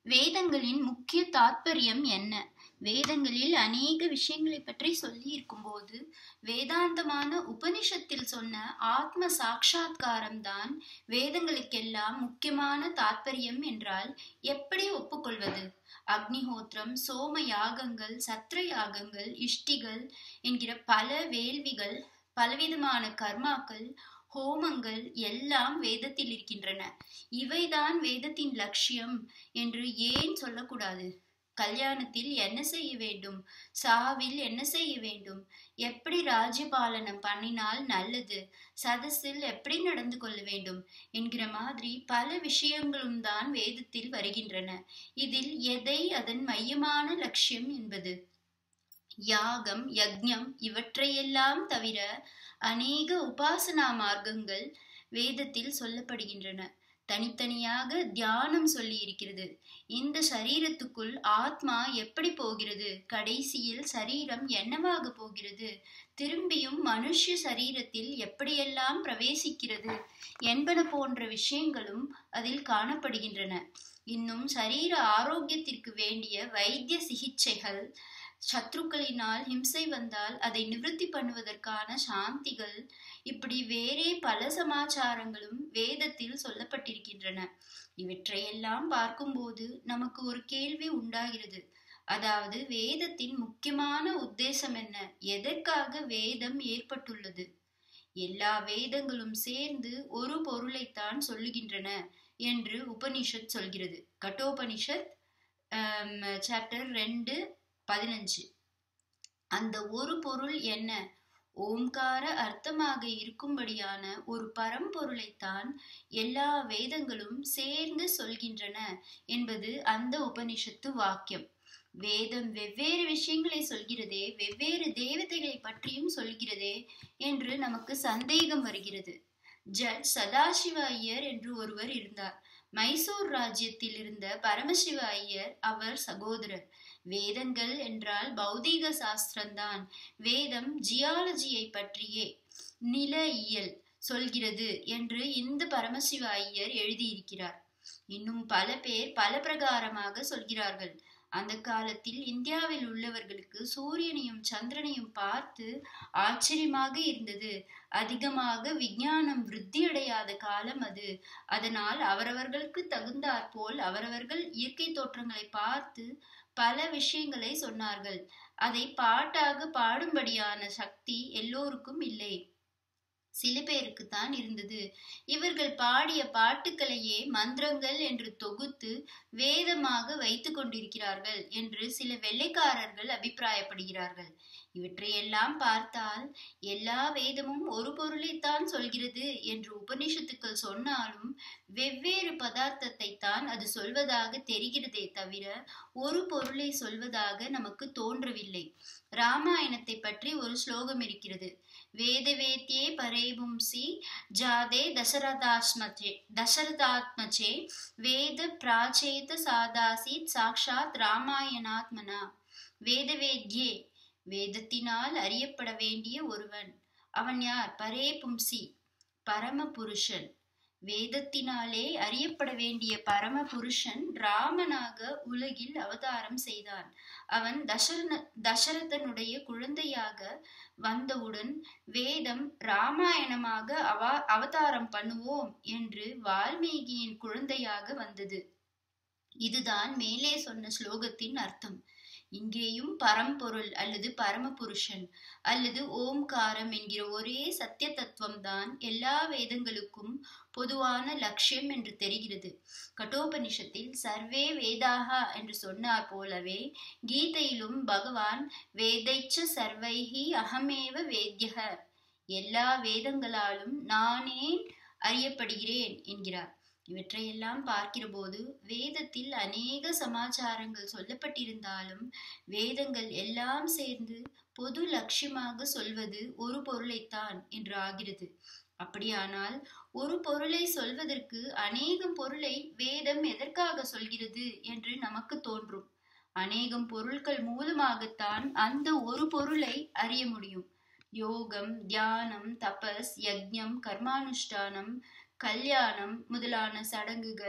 வேதங்களின் முக்கிய தாத்பரியம் என்ன வேதங்களில் அநேக விஷயங்களை பற்றி சொல்லி இருக்கும்போது வேதாந்தமான உபனிஷத்தில் சொன்ன ஆத்ம சாட்சா்காரம் தான் வேதங்களுக்கெல்லாம் முக்கியமான தாத்பரியம் என்றால் எப்படி ஒப்புக்கொள்வது அக்னிஹோத்திரம் சோம யாகங்கள் சத்திர யாகங்கள் இஷ்டிகள் என்கிற பல வேள்விகள் பலவிதமான கர்மாக்கள் ஹோமங்கள் எல்லாம் வேதத்தில் இருக்கின்றன இவைதான் வேதத்தின் லட்சியம் என்று ஏன் சொல்லக்கூடாது கல்யாணத்தில் என்ன செய்ய வேண்டும் சாவில் என்ன செய்ய வேண்டும் எப்படி ராஜ்யபாலனம் பண்ணினால் நல்லது சதஸில் எப்படி நடந்து கொள்ள வேண்டும் என்கிற மாதிரி பல விஷயங்களும் தான் வேதத்தில் வருகின்றன இதில் எதை அதன் மையமான லட்சியம் என்பது யாகம் யக்ஞம் இவற்றையெல்லாம் தவிர அநேக உபாசனா மார்க்கங்கள் வேதத்தில் சொல்லப்படுகின்றன தனித்தனியாக தியானம் சொல்லி இருக்கிறது இந்த சரீரத்துக்குள் ஆத்மா எப்படி போகிறது கடைசியில் சரீரம் என்னவாக போகிறது திரும்பியும் மனுஷ சரீரத்தில் எப்படியெல்லாம் பிரவேசிக்கிறது என்பன போன்ற விஷயங்களும் அதில் காணப்படுகின்றன இன்னும் சரீர ஆரோக்கியத்திற்கு வேண்டிய வைத்திய சிகிச்சைகள் சத்ருக்களினால் ஹிம்சை வந்தால் அதை நிவர்த்தி பண்ணுவதற்கான சாந்திகள் இப்படி வேறே பல சமாச்சாரங்களும் வேதத்தில் சொல்லப்பட்டிருக்கின்றன இவற்றையெல்லாம் பார்க்கும்போது நமக்கு ஒரு கேள்வி உண்டாகிறது அதாவது வேதத்தின் முக்கியமான உத்தேசம் என்ன எதற்காக வேதம் ஏற்பட்டுள்ளது எல்லா வேதங்களும் சேர்ந்து ஒரு பொருளைத்தான் சொல்லுகின்றன என்று உபனிஷத் சொல்கிறது கட்டோபனிஷத் சாப்டர் ரெண்டு பதினஞ்சு அந்த ஒரு பொருள் என்ன ஓம்கார அர்த்தமாக இருக்கும்படியான ஒரு பரம்பொருளைத்தான் எல்லா வேதங்களும் சேர்ந்து சொல்கின்றன என்பது அந்த உபனிஷத்து வாக்கியம் வேதம் வெவ்வேறு விஷயங்களை சொல்கிறதே வெவ்வேறு தேவதைகளை பற்றியும் சொல்கிறதே என்று நமக்கு சந்தேகம் வருகிறது ஜட் சதாசிவ ஐயர் என்று ஒருவர் இருந்தார் மைசூர் ராஜ்யத்தில் இருந்த பரமசிவ ஐயர் அவர் சகோதரர் வேதங்கள் என்றால் பௌதீக சாஸ்திரம்தான் வேதம் ஜியாலஜியை பற்றியே நில இயல் சொல்கிறது என்று இந்த பரமசிவ ஐயர் எழுதியிருக்கிறார் இன்னும் பல பேர் பல பிரகாரமாக சொல்கிறார்கள் அந்த காலத்தில் இந்தியாவில் உள்ளவர்களுக்கு சூரியனையும் சந்திரனையும் பார்த்து ஆச்சரியமாக இருந்தது அதிகமாக விஞ்ஞானம் விருத்தியடையாத காலம் அது அதனால் அவரவர்களுக்கு தகுந்தாற்போல் அவரவர்கள் இயற்கை தோற்றங்களை பார்த்து பல விஷயங்களை சொன்னார்கள் அதை பாட்டாக பாடும்படியான சக்தி எல்லோருக்கும் இல்லை சில பேருக்கு தான் இருந்தது இவர்கள் பாடிய பாட்டுக்களையே மந்திரங்கள் என்று தொகுத்து வேதமாக வைத்து கொண்டிருக்கிறார்கள் என்று சில வெள்ளைக்காரர்கள் அபிப்பிராயப்படுகிறார்கள் இவற்றையெல்லாம் பார்த்தால் எல்லா வேதமும் ஒரு பொருளைத்தான் சொல்கிறது என்று உபனிஷத்துக்கள் சொன்னாலும் வெவ்வேறு பதார்த்தத்தை தான் அது சொல்வதாக தெரிகிறதே தவிர ஒரு பொருளை சொல்வதாக நமக்கு தோன்றவில்லை ராமாயணத்தை பற்றி ஒரு ஸ்லோகம் இருக்கிறது வேதவேத்யே பரேபும்சி ஜாதே தசரதாஸ்மச்சே தசரதாத்மச்சே வேத பிராச்சேத சாதாசித் சாக்ஷாத் ராமாயணாத்மனா வேதவேத்யே வேதத்தினால் அறியப்பட வேண்டிய ஒருவன் அவன் யார் பரே பும்சி பரம புருஷன் வேதத்தினாலே அறியப்பட வேண்டிய பரம புருஷன் ராமனாக உலகில் அவதாரம் செய்தான் அவன் தசரன தசரதனுடைய குழந்தையாக வந்தவுடன் வேதம் ராமாயணமாக அவ அவதாரம் பண்ணுவோம் என்று வால்மீகியின் குழந்தையாக வந்தது இதுதான் மேலே சொன்ன ஸ்லோகத்தின் அர்த்தம் இங்கேயும் பரம்பொருள் அல்லது பரமபுருஷன் அல்லது ஓம்காரம் என்கிற ஒரே சத்திய தத்துவம் தான் எல்லா வேதங்களுக்கும் பொதுவான லட்சியம் என்று தெரிகிறது கட்டோபனிஷத்தில் சர்வே வேதாகா என்று சொன்னார் போலவே கீதையிலும் பகவான் வேதைச்ச சர்வைஹி அகமேவ வேத்யக எல்லா வேதங்களாலும் நானே அறியப்படுகிறேன் என்கிறார் இவற்றையெல்லாம் பார்க்கிற போது வேதத்தில் அநேக சமாச்சாரங்கள் சொல்லப்பட்டிருந்தாலும் வேதங்கள் எல்லாம் சேர்ந்து பொது லட்சியமாக சொல்வது ஒரு பொருளைத்தான் என்று ஆகிறது அப்படியானால் ஒரு பொருளை சொல்வதற்கு அநேகம் பொருளை வேதம் எதற்காக சொல்கிறது என்று நமக்கு தோன்றும் அநேகம் பொருட்கள் மூலமாகத்தான் அந்த ஒரு பொருளை அறிய முடியும் யோகம் தியானம் தபஸ் யஜ்ஞம் கர்மானுஷ்டானம் கல்யாணம் முதலான சடங்குகள்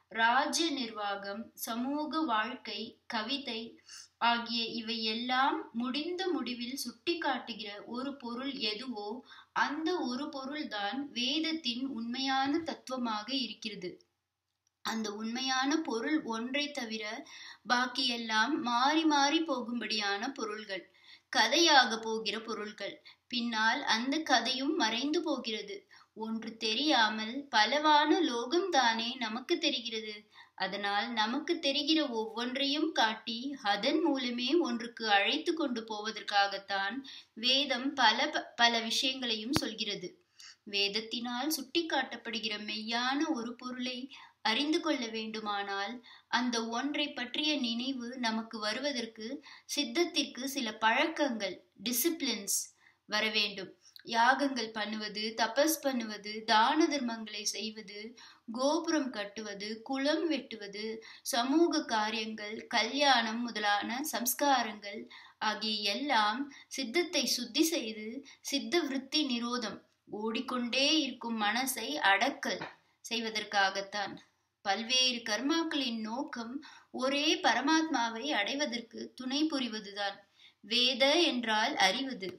ராஜ்ய நிர்வாகம் சமூக வாழ்க்கை கவிதை ஆகிய இவை எல்லாம் முடிந்த முடிவில் சுட்டிக்காட்டுகிற ஒரு பொருள் எதுவோ அந்த ஒரு பொருள்தான் வேதத்தின் உண்மையான தத்துவமாக இருக்கிறது அந்த உண்மையான பொருள் ஒன்றை தவிர பாக்கியெல்லாம் மாறி மாறி போகும்படியான பொருள்கள் கதையாக போகிற பொருள்கள் பின்னால் அந்த கதையும் மறைந்து போகிறது ஒன்று தெரியாமல் பலவான லோகம் தானே நமக்கு தெரிகிறது அதனால் நமக்கு தெரிகிற ஒவ்வொன்றையும் காட்டி அதன் மூலமே ஒன்றுக்கு அழைத்து கொண்டு போவதற்காகத்தான் வேதம் பல பல விஷயங்களையும் சொல்கிறது வேதத்தினால் சுட்டிக்காட்டப்படுகிற மெய்யான ஒரு பொருளை அறிந்து கொள்ள வேண்டுமானால் அந்த ஒன்றை பற்றிய நினைவு நமக்கு வருவதற்கு சித்தத்திற்கு சில பழக்கங்கள் டிசிப்ளின்ஸ் வர வேண்டும் யாகங்கள் பண்ணுவது தபஸ் பண்ணுவது தான தர்மங்களை செய்வது கோபுரம் கட்டுவது குளம் வெட்டுவது சமூக காரியங்கள் கல்யாணம் முதலான சம்ஸ்காரங்கள் ஆகிய எல்லாம் சித்தத்தை சுத்தி செய்து சித்த விருத்தி நிரோதம் ஓடிக்கொண்டே இருக்கும் மனசை அடக்கல் செய்வதற்காகத்தான் பல்வேறு கர்மாக்களின் நோக்கம் ஒரே பரமாத்மாவை அடைவதற்கு துணை புரிவதுதான் வேத என்றால் அறிவது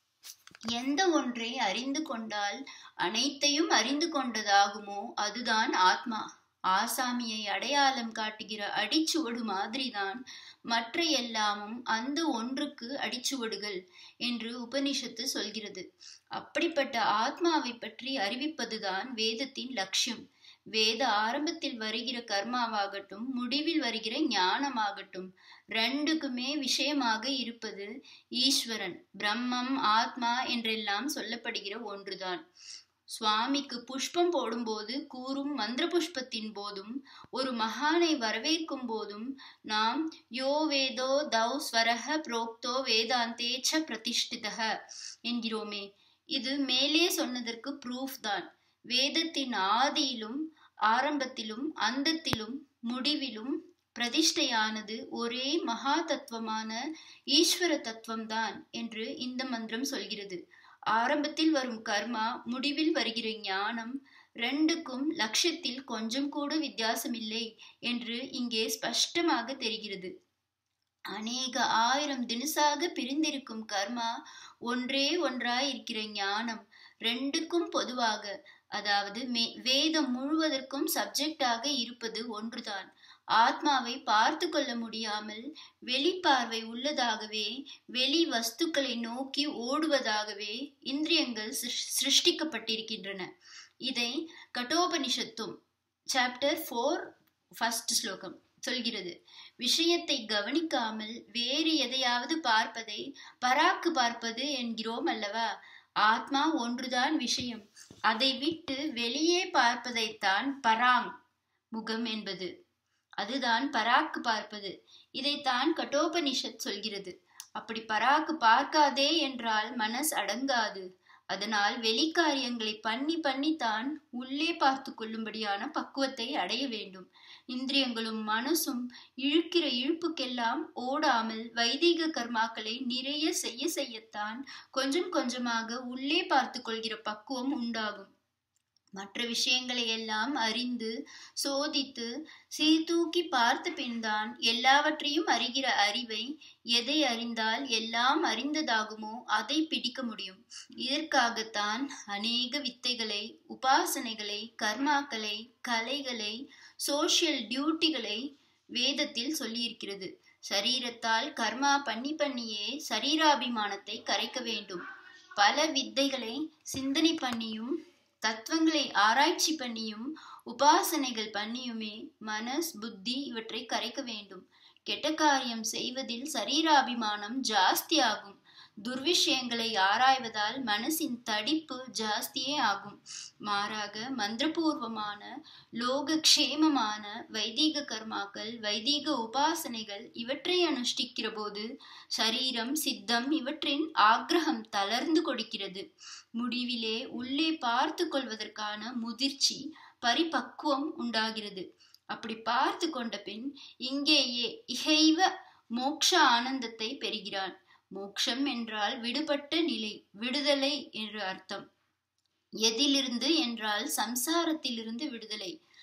எந்த ஒன்றை அறிந்து கொண்டால் அனைத்தையும் அறிந்து கொண்டதாகுமோ அதுதான் ஆத்மா ஆசாமியை அடையாளம் காட்டுகிற அடிச்சுவடு மாதிரிதான் மற்ற எல்லாமும் அந்த ஒன்றுக்கு அடிச்சுவடுகள் என்று உபனிஷத்து சொல்கிறது அப்படிப்பட்ட ஆத்மாவை பற்றி அறிவிப்பதுதான் வேதத்தின் லட்சியம் வேத ஆரம்பத்தில் வருகிற கர்மாவாகட்டும் முடிவில் வருகிற ஞானமாகட்டும் ரெண்டுக்குமே விஷயமாக இருப்பது ஈஸ்வரன் பிரம்மம் ஆத்மா என்றெல்லாம் சொல்லப்படுகிற ஒன்றுதான் சுவாமிக்கு புஷ்பம் போடும்போது கூறும் மந்திர புஷ்பத்தின் போதும் ஒரு மகானை வரவேற்கும் போதும் நாம் யோ வேதோ தௌ ஸ்வரஹ புரோக்தோ வேதாந்தேச்ச பிரதிஷ்டிதக என்கிறோமே இது மேலே சொன்னதற்கு ப்ரூஃப் தான் வேதத்தின் ஆதியிலும் ஆரம்பத்திலும் அந்தத்திலும் முடிவிலும் பிரதிஷ்டையானது ஒரே மகா தத்துவமான ஈஸ்வர தத்துவம்தான் என்று இந்த மந்திரம் சொல்கிறது ஆரம்பத்தில் வரும் கர்மா முடிவில் வருகிற ஞானம் ரெண்டுக்கும் லட்சியத்தில் கொஞ்சம் கூட வித்தியாசமில்லை என்று இங்கே ஸ்பஷ்டமாக தெரிகிறது அநேக ஆயிரம் தினசாக பிரிந்திருக்கும் கர்மா ஒன்றே ஒன்றாய் இருக்கிற ஞானம் ரெண்டுக்கும் பொதுவாக அதாவது மே வேதம் முழுவதற்கும் சப்ஜெக்டாக இருப்பது ஒன்றுதான் ஆத்மாவை பார்த்து கொள்ள முடியாமல் வெளிப்பார்வை உள்ளதாகவே வெளி வஸ்துக்களை நோக்கி ஓடுவதாகவே இந்திரியங்கள் சிருஷ்டிக்கப்பட்டிருக்கின்றன இதை கட்டோபனிஷத்தும் சாப்டர் ஃபோர் ஃபர்ஸ்ட் ஸ்லோகம் சொல்கிறது விஷயத்தை கவனிக்காமல் வேறு எதையாவது பார்ப்பதை பராக்கு பார்ப்பது என்கிறோம் அல்லவா ஆத்மா ஒன்றுதான் விஷயம் அதை விட்டு வெளியே பார்ப்பதைத்தான் பராங் முகம் என்பது அதுதான் பராக்கு பார்ப்பது இதைத்தான் கட்டோபனிஷத் சொல்கிறது அப்படி பராக்கு பார்க்காதே என்றால் மனஸ் அடங்காது அதனால் வெளிக்காரியங்களை பண்ணி பண்ணித்தான் உள்ளே பார்த்து கொள்ளும்படியான பக்குவத்தை அடைய வேண்டும் இந்திரியங்களும் மனசும் இழுக்கிற இழுப்புக்கெல்லாம் ஓடாமல் வைதிக கர்மாக்களை நிறைய செய்ய செய்யத்தான் கொஞ்சம் கொஞ்சமாக உள்ளே பார்த்து கொள்கிற பக்குவம் உண்டாகும் மற்ற விஷயங்களை எல்லாம் அறிந்து சோதித்து சீர்தூக்கி பார்த்த பின்தான் எல்லாவற்றையும் அறிகிற அறிவை எதை அறிந்தால் எல்லாம் அறிந்ததாகுமோ அதை பிடிக்க முடியும் இதற்காகத்தான் அநேக வித்தைகளை உபாசனைகளை கர்மாக்களை கலைகளை சோசியல் டியூட்டிகளை வேதத்தில் சொல்லியிருக்கிறது சரீரத்தால் கர்மா பண்ணி பண்ணியே சரீராபிமானத்தை கரைக்க வேண்டும் பல வித்தைகளை சிந்தனை பண்ணியும் தத்துவங்களை ஆராய்ச்சி பண்ணியும் உபாசனைகள் பண்ணியுமே மனஸ் புத்தி இவற்றை கரைக்க வேண்டும் கெட்ட காரியம் செய்வதில் சரீராபிமானம் ஜாஸ்தி ஆகும் துர்விஷயங்களை ஆராய்வதால் மனசின் தடிப்பு ஜாஸ்தியே ஆகும் மாறாக மந்திரபூர்வமான லோக க்ஷேமமான வைதீக கர்மாக்கள் வைதீக உபாசனைகள் இவற்றை அனுஷ்டிக்கிற போது சரீரம் சித்தம் இவற்றின் ஆக்ரகம் தளர்ந்து கொடுக்கிறது முடிவிலே உள்ளே பார்த்து கொள்வதற்கான முதிர்ச்சி பரிபக்குவம் உண்டாகிறது அப்படி பார்த்து கொண்ட பின் இங்கேயே இகைவ மோக்ஷ ஆனந்தத்தை பெறுகிறான் மோக்ஷம் என்றால் விடுபட்ட நிலை விடுதலை என்று அர்த்தம் எதிலிருந்து என்றால் சம்சாரத்திலிருந்து விடுதலை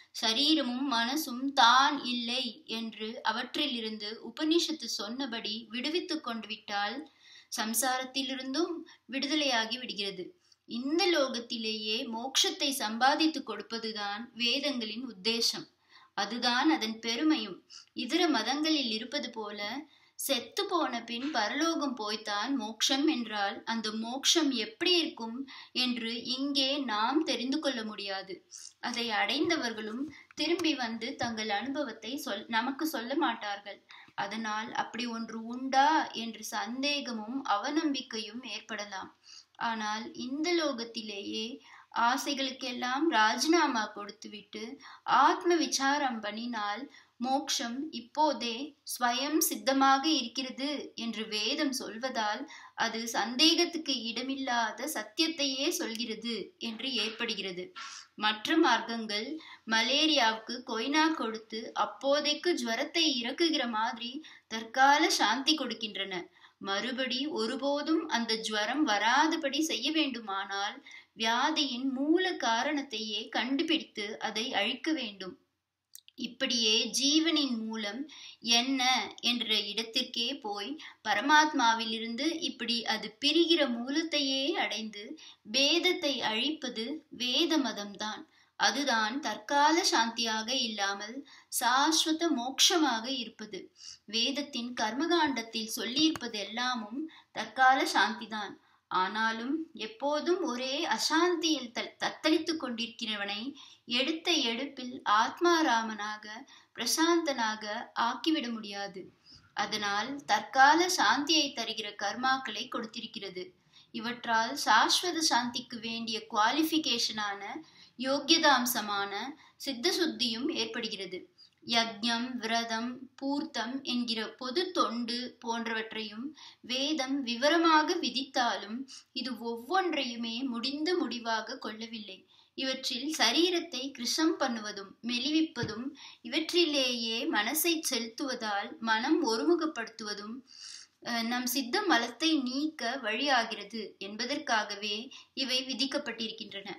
சரீரமும் மனசும் தான் இல்லை என்று அவற்றிலிருந்து உபனிஷத்து சொன்னபடி விடுவித்துக் கொண்டு விட்டால் சம்சாரத்திலிருந்தும் விடுதலையாகி விடுகிறது இந்த லோகத்திலேயே மோட்சத்தை சம்பாதித்து கொடுப்பதுதான் வேதங்களின் உத்தேசம் அதுதான் அதன் பெருமையும் இதர மதங்களில் இருப்பது போல செத்து போன பின் பரலோகம் போய்த்தான் மோக்ஷம் என்றால் அந்த மோக்ஷம் எப்படி இருக்கும் என்று இங்கே நாம் தெரிந்து கொள்ள முடியாது அதை அடைந்தவர்களும் திரும்பி வந்து தங்கள் அனுபவத்தை சொல் நமக்கு சொல்ல மாட்டார்கள் அதனால் அப்படி ஒன்று உண்டா என்று சந்தேகமும் அவநம்பிக்கையும் ஏற்படலாம் ஆனால் இந்த லோகத்திலேயே ஆசைகளுக்கெல்லாம் ராஜினாமா கொடுத்துவிட்டு ஆத்ம விசாரம் பண்ணினால் மோக்ஷம் இப்போதே ஸ்வயம் சித்தமாக இருக்கிறது என்று வேதம் சொல்வதால் அது சந்தேகத்துக்கு இடமில்லாத சத்தியத்தையே சொல்கிறது என்று ஏற்படுகிறது மற்ற மார்க்கங்கள் மலேரியாவுக்கு கொய்னா கொடுத்து அப்போதைக்கு ஜுவரத்தை இறக்குகிற மாதிரி தற்கால சாந்தி கொடுக்கின்றன மறுபடி ஒருபோதும் அந்த ஜுவரம் வராதபடி செய்ய வேண்டுமானால் வியாதியின் மூல காரணத்தையே கண்டுபிடித்து அதை அழிக்க வேண்டும் இப்படியே ஜீவனின் மூலம் என்ன என்ற இடத்திற்கே போய் பரமாத்மாவிலிருந்து இப்படி அது பிரிகிற மூலத்தையே அடைந்து வேதத்தை அழிப்பது வேத மதம்தான் அதுதான் தற்கால சாந்தியாக இல்லாமல் சாஸ்வத மோட்சமாக இருப்பது வேதத்தின் கர்மகாண்டத்தில் சொல்லியிருப்பது எல்லாமும் தற்கால சாந்திதான் ஆனாலும் எப்போதும் ஒரே அசாந்தியில் தத்தளித்துக் கொண்டிருக்கிறவனை எடுத்த எடுப்பில் ஆத்மாராமனாக பிரசாந்தனாக ஆக்கிவிட முடியாது அதனால் தற்கால சாந்தியை தருகிற கர்மாக்களை கொடுத்திருக்கிறது இவற்றால் சாஸ்வத சாந்திக்கு வேண்டிய குவாலிஃபிகேஷனான யோக்கியதாம்சமான சித்த சுத்தியும் ஏற்படுகிறது யக்ஞம் விரதம் பூர்த்தம் என்கிற பொது தொண்டு போன்றவற்றையும் வேதம் விவரமாக விதித்தாலும் இது ஒவ்வொன்றையுமே முடிந்த முடிவாக கொள்ளவில்லை இவற்றில் சரீரத்தை கிருஷம் பண்ணுவதும் மெலிவிப்பதும் இவற்றிலேயே மனசை செலுத்துவதால் மனம் ஒருமுகப்படுத்துவதும் நம் சித்த மலத்தை நீக்க வழியாகிறது என்பதற்காகவே இவை விதிக்கப்பட்டிருக்கின்றன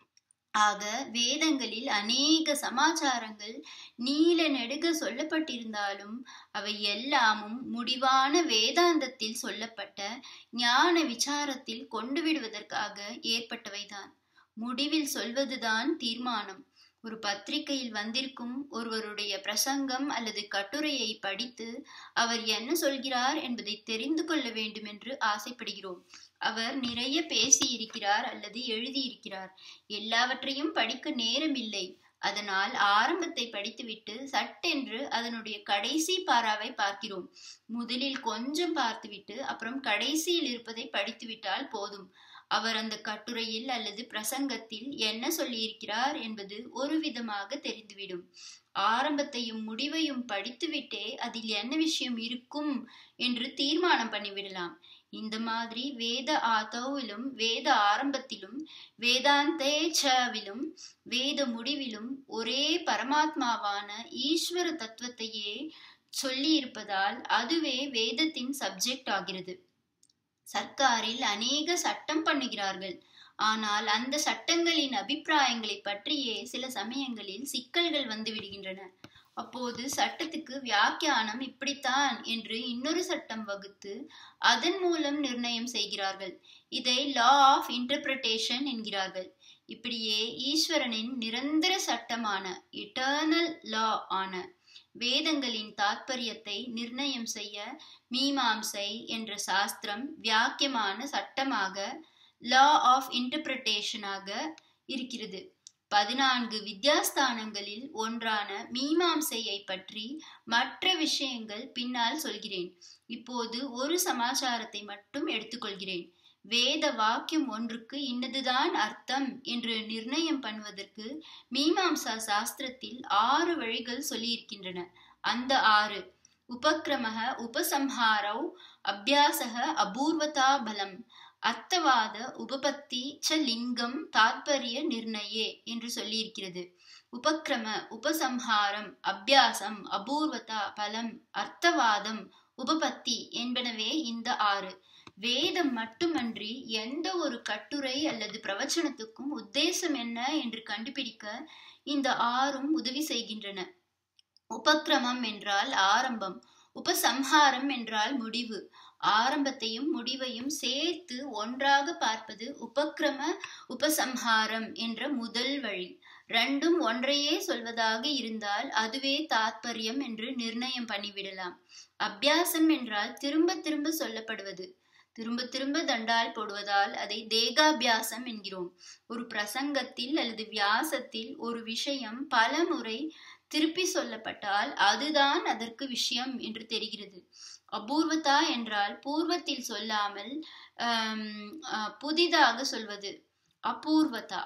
ஆக வேதங்களில் அநேக சமாச்சாரங்கள் நீல நெடுக சொல்லப்பட்டிருந்தாலும் அவை எல்லாமும் முடிவான வேதாந்தத்தில் சொல்லப்பட்ட ஞான விசாரத்தில் கொண்டு விடுவதற்காக ஏற்பட்டவைதான் முடிவில் சொல்வதுதான் தீர்மானம் ஒரு பத்திரிகையில் வந்திருக்கும் ஒருவருடைய பிரசங்கம் அல்லது கட்டுரையை படித்து அவர் என்ன சொல்கிறார் என்பதை தெரிந்து கொள்ள வேண்டும் என்று ஆசைப்படுகிறோம் அவர் நிறைய பேசி இருக்கிறார் அல்லது எழுதியிருக்கிறார் எல்லாவற்றையும் படிக்க நேரமில்லை அதனால் ஆரம்பத்தை படித்துவிட்டு சட்டென்று அதனுடைய கடைசி பாராவை பார்க்கிறோம் முதலில் கொஞ்சம் பார்த்துவிட்டு அப்புறம் கடைசியில் இருப்பதை படித்துவிட்டால் போதும் அவர் அந்த கட்டுரையில் அல்லது பிரசங்கத்தில் என்ன சொல்லியிருக்கிறார் என்பது ஒரு விதமாக தெரிந்துவிடும் ஆரம்பத்தையும் முடிவையும் படித்துவிட்டே அதில் என்ன விஷயம் இருக்கும் என்று தீர்மானம் பண்ணிவிடலாம் இந்த மாதிரி வேத ஆதவிலும் வேத ஆரம்பத்திலும் வேதாந்தேச்சவிலும் வேத முடிவிலும் ஒரே பரமாத்மாவான ஈஸ்வர தத்துவத்தையே சொல்லி இருப்பதால் அதுவே வேதத்தின் சப்ஜெக்ட் ஆகிறது சர்க்காரில் அநேக சட்டம் பண்ணுகிறார்கள் ஆனால் அந்த சட்டங்களின் அபிப்பிராயங்களை பற்றியே சில சமயங்களில் சிக்கல்கள் வந்து விடுகின்றன அப்போது சட்டத்துக்கு வியாக்கியானம் இப்படித்தான் என்று இன்னொரு சட்டம் வகுத்து அதன் மூலம் நிர்ணயம் செய்கிறார்கள் இதை லா ஆஃப் இன்டர்பிரட்டேஷன் என்கிறார்கள் இப்படியே ஈஸ்வரனின் நிரந்தர சட்டமான இட்டர்னல் லா ஆன வேதங்களின் தாத்பரியத்தை நிர்ணயம் செய்ய மீமாம்சை என்ற சாஸ்திரம் வியாக்கியமான சட்டமாக லா ஆஃப் இன்டர்பிரட்டேஷனாக இருக்கிறது பதினான்கு வித்யாஸ்தானங்களில் ஒன்றான மீமாம்சையை பற்றி மற்ற விஷயங்கள் பின்னால் சொல்கிறேன் இப்போது ஒரு சமாச்சாரத்தை மட்டும் எடுத்துக்கொள்கிறேன் வேத வாக்கியம் ஒன்றுக்கு இன்னதுதான் அர்த்தம் என்று நிர்ணயம் பண்ணுவதற்கு மீமாம்சா சாஸ்திரத்தில் ஆறு வழிகள் சொல்லியிருக்கின்றன அந்த ஆறு உபக்கிரம உபசம்ஹாரௌ அபியாசக அபூர்வதா பலம் அர்த்தவாத உபபத்தி ச லிங்கம் தாத்பரிய நிர்ணயே என்று சொல்லியிருக்கிறது உபக்கிரம உபசம்ஹாரம் அபியாசம் அபூர்வதா பலம் அர்த்தவாதம் உபபத்தி என்பனவே இந்த ஆறு வேதம் மட்டுமன்றி எந்த ஒரு கட்டுரை அல்லது பிரவச்சனத்துக்கும் உத்தேசம் என்ன என்று கண்டுபிடிக்க இந்த ஆறும் உதவி செய்கின்றன உபக்கிரமம் என்றால் ஆரம்பம் உபசம்ஹாரம் என்றால் முடிவு ஆரம்பத்தையும் முடிவையும் சேர்த்து ஒன்றாக பார்ப்பது உபக்கிரம உபசம்ஹாரம் என்ற முதல் வழி ரெண்டும் ஒன்றையே சொல்வதாக இருந்தால் அதுவே தாத்பரியம் என்று நிர்ணயம் பண்ணிவிடலாம் அபியாசம் என்றால் திரும்ப திரும்ப சொல்லப்படுவது திரும்ப திரும்ப தண்டால் போடுவதால் அதை தேகாபியாசம் என்கிறோம் ஒரு பிரசங்கத்தில் அல்லது வியாசத்தில் ஒரு விஷயம் பல முறை திருப்பி சொல்லப்பட்டால் அதுதான் அதற்கு விஷயம் என்று தெரிகிறது அபூர்வதா என்றால் பூர்வத்தில் சொல்லாமல் புதிதாக சொல்வது அபூர்வதா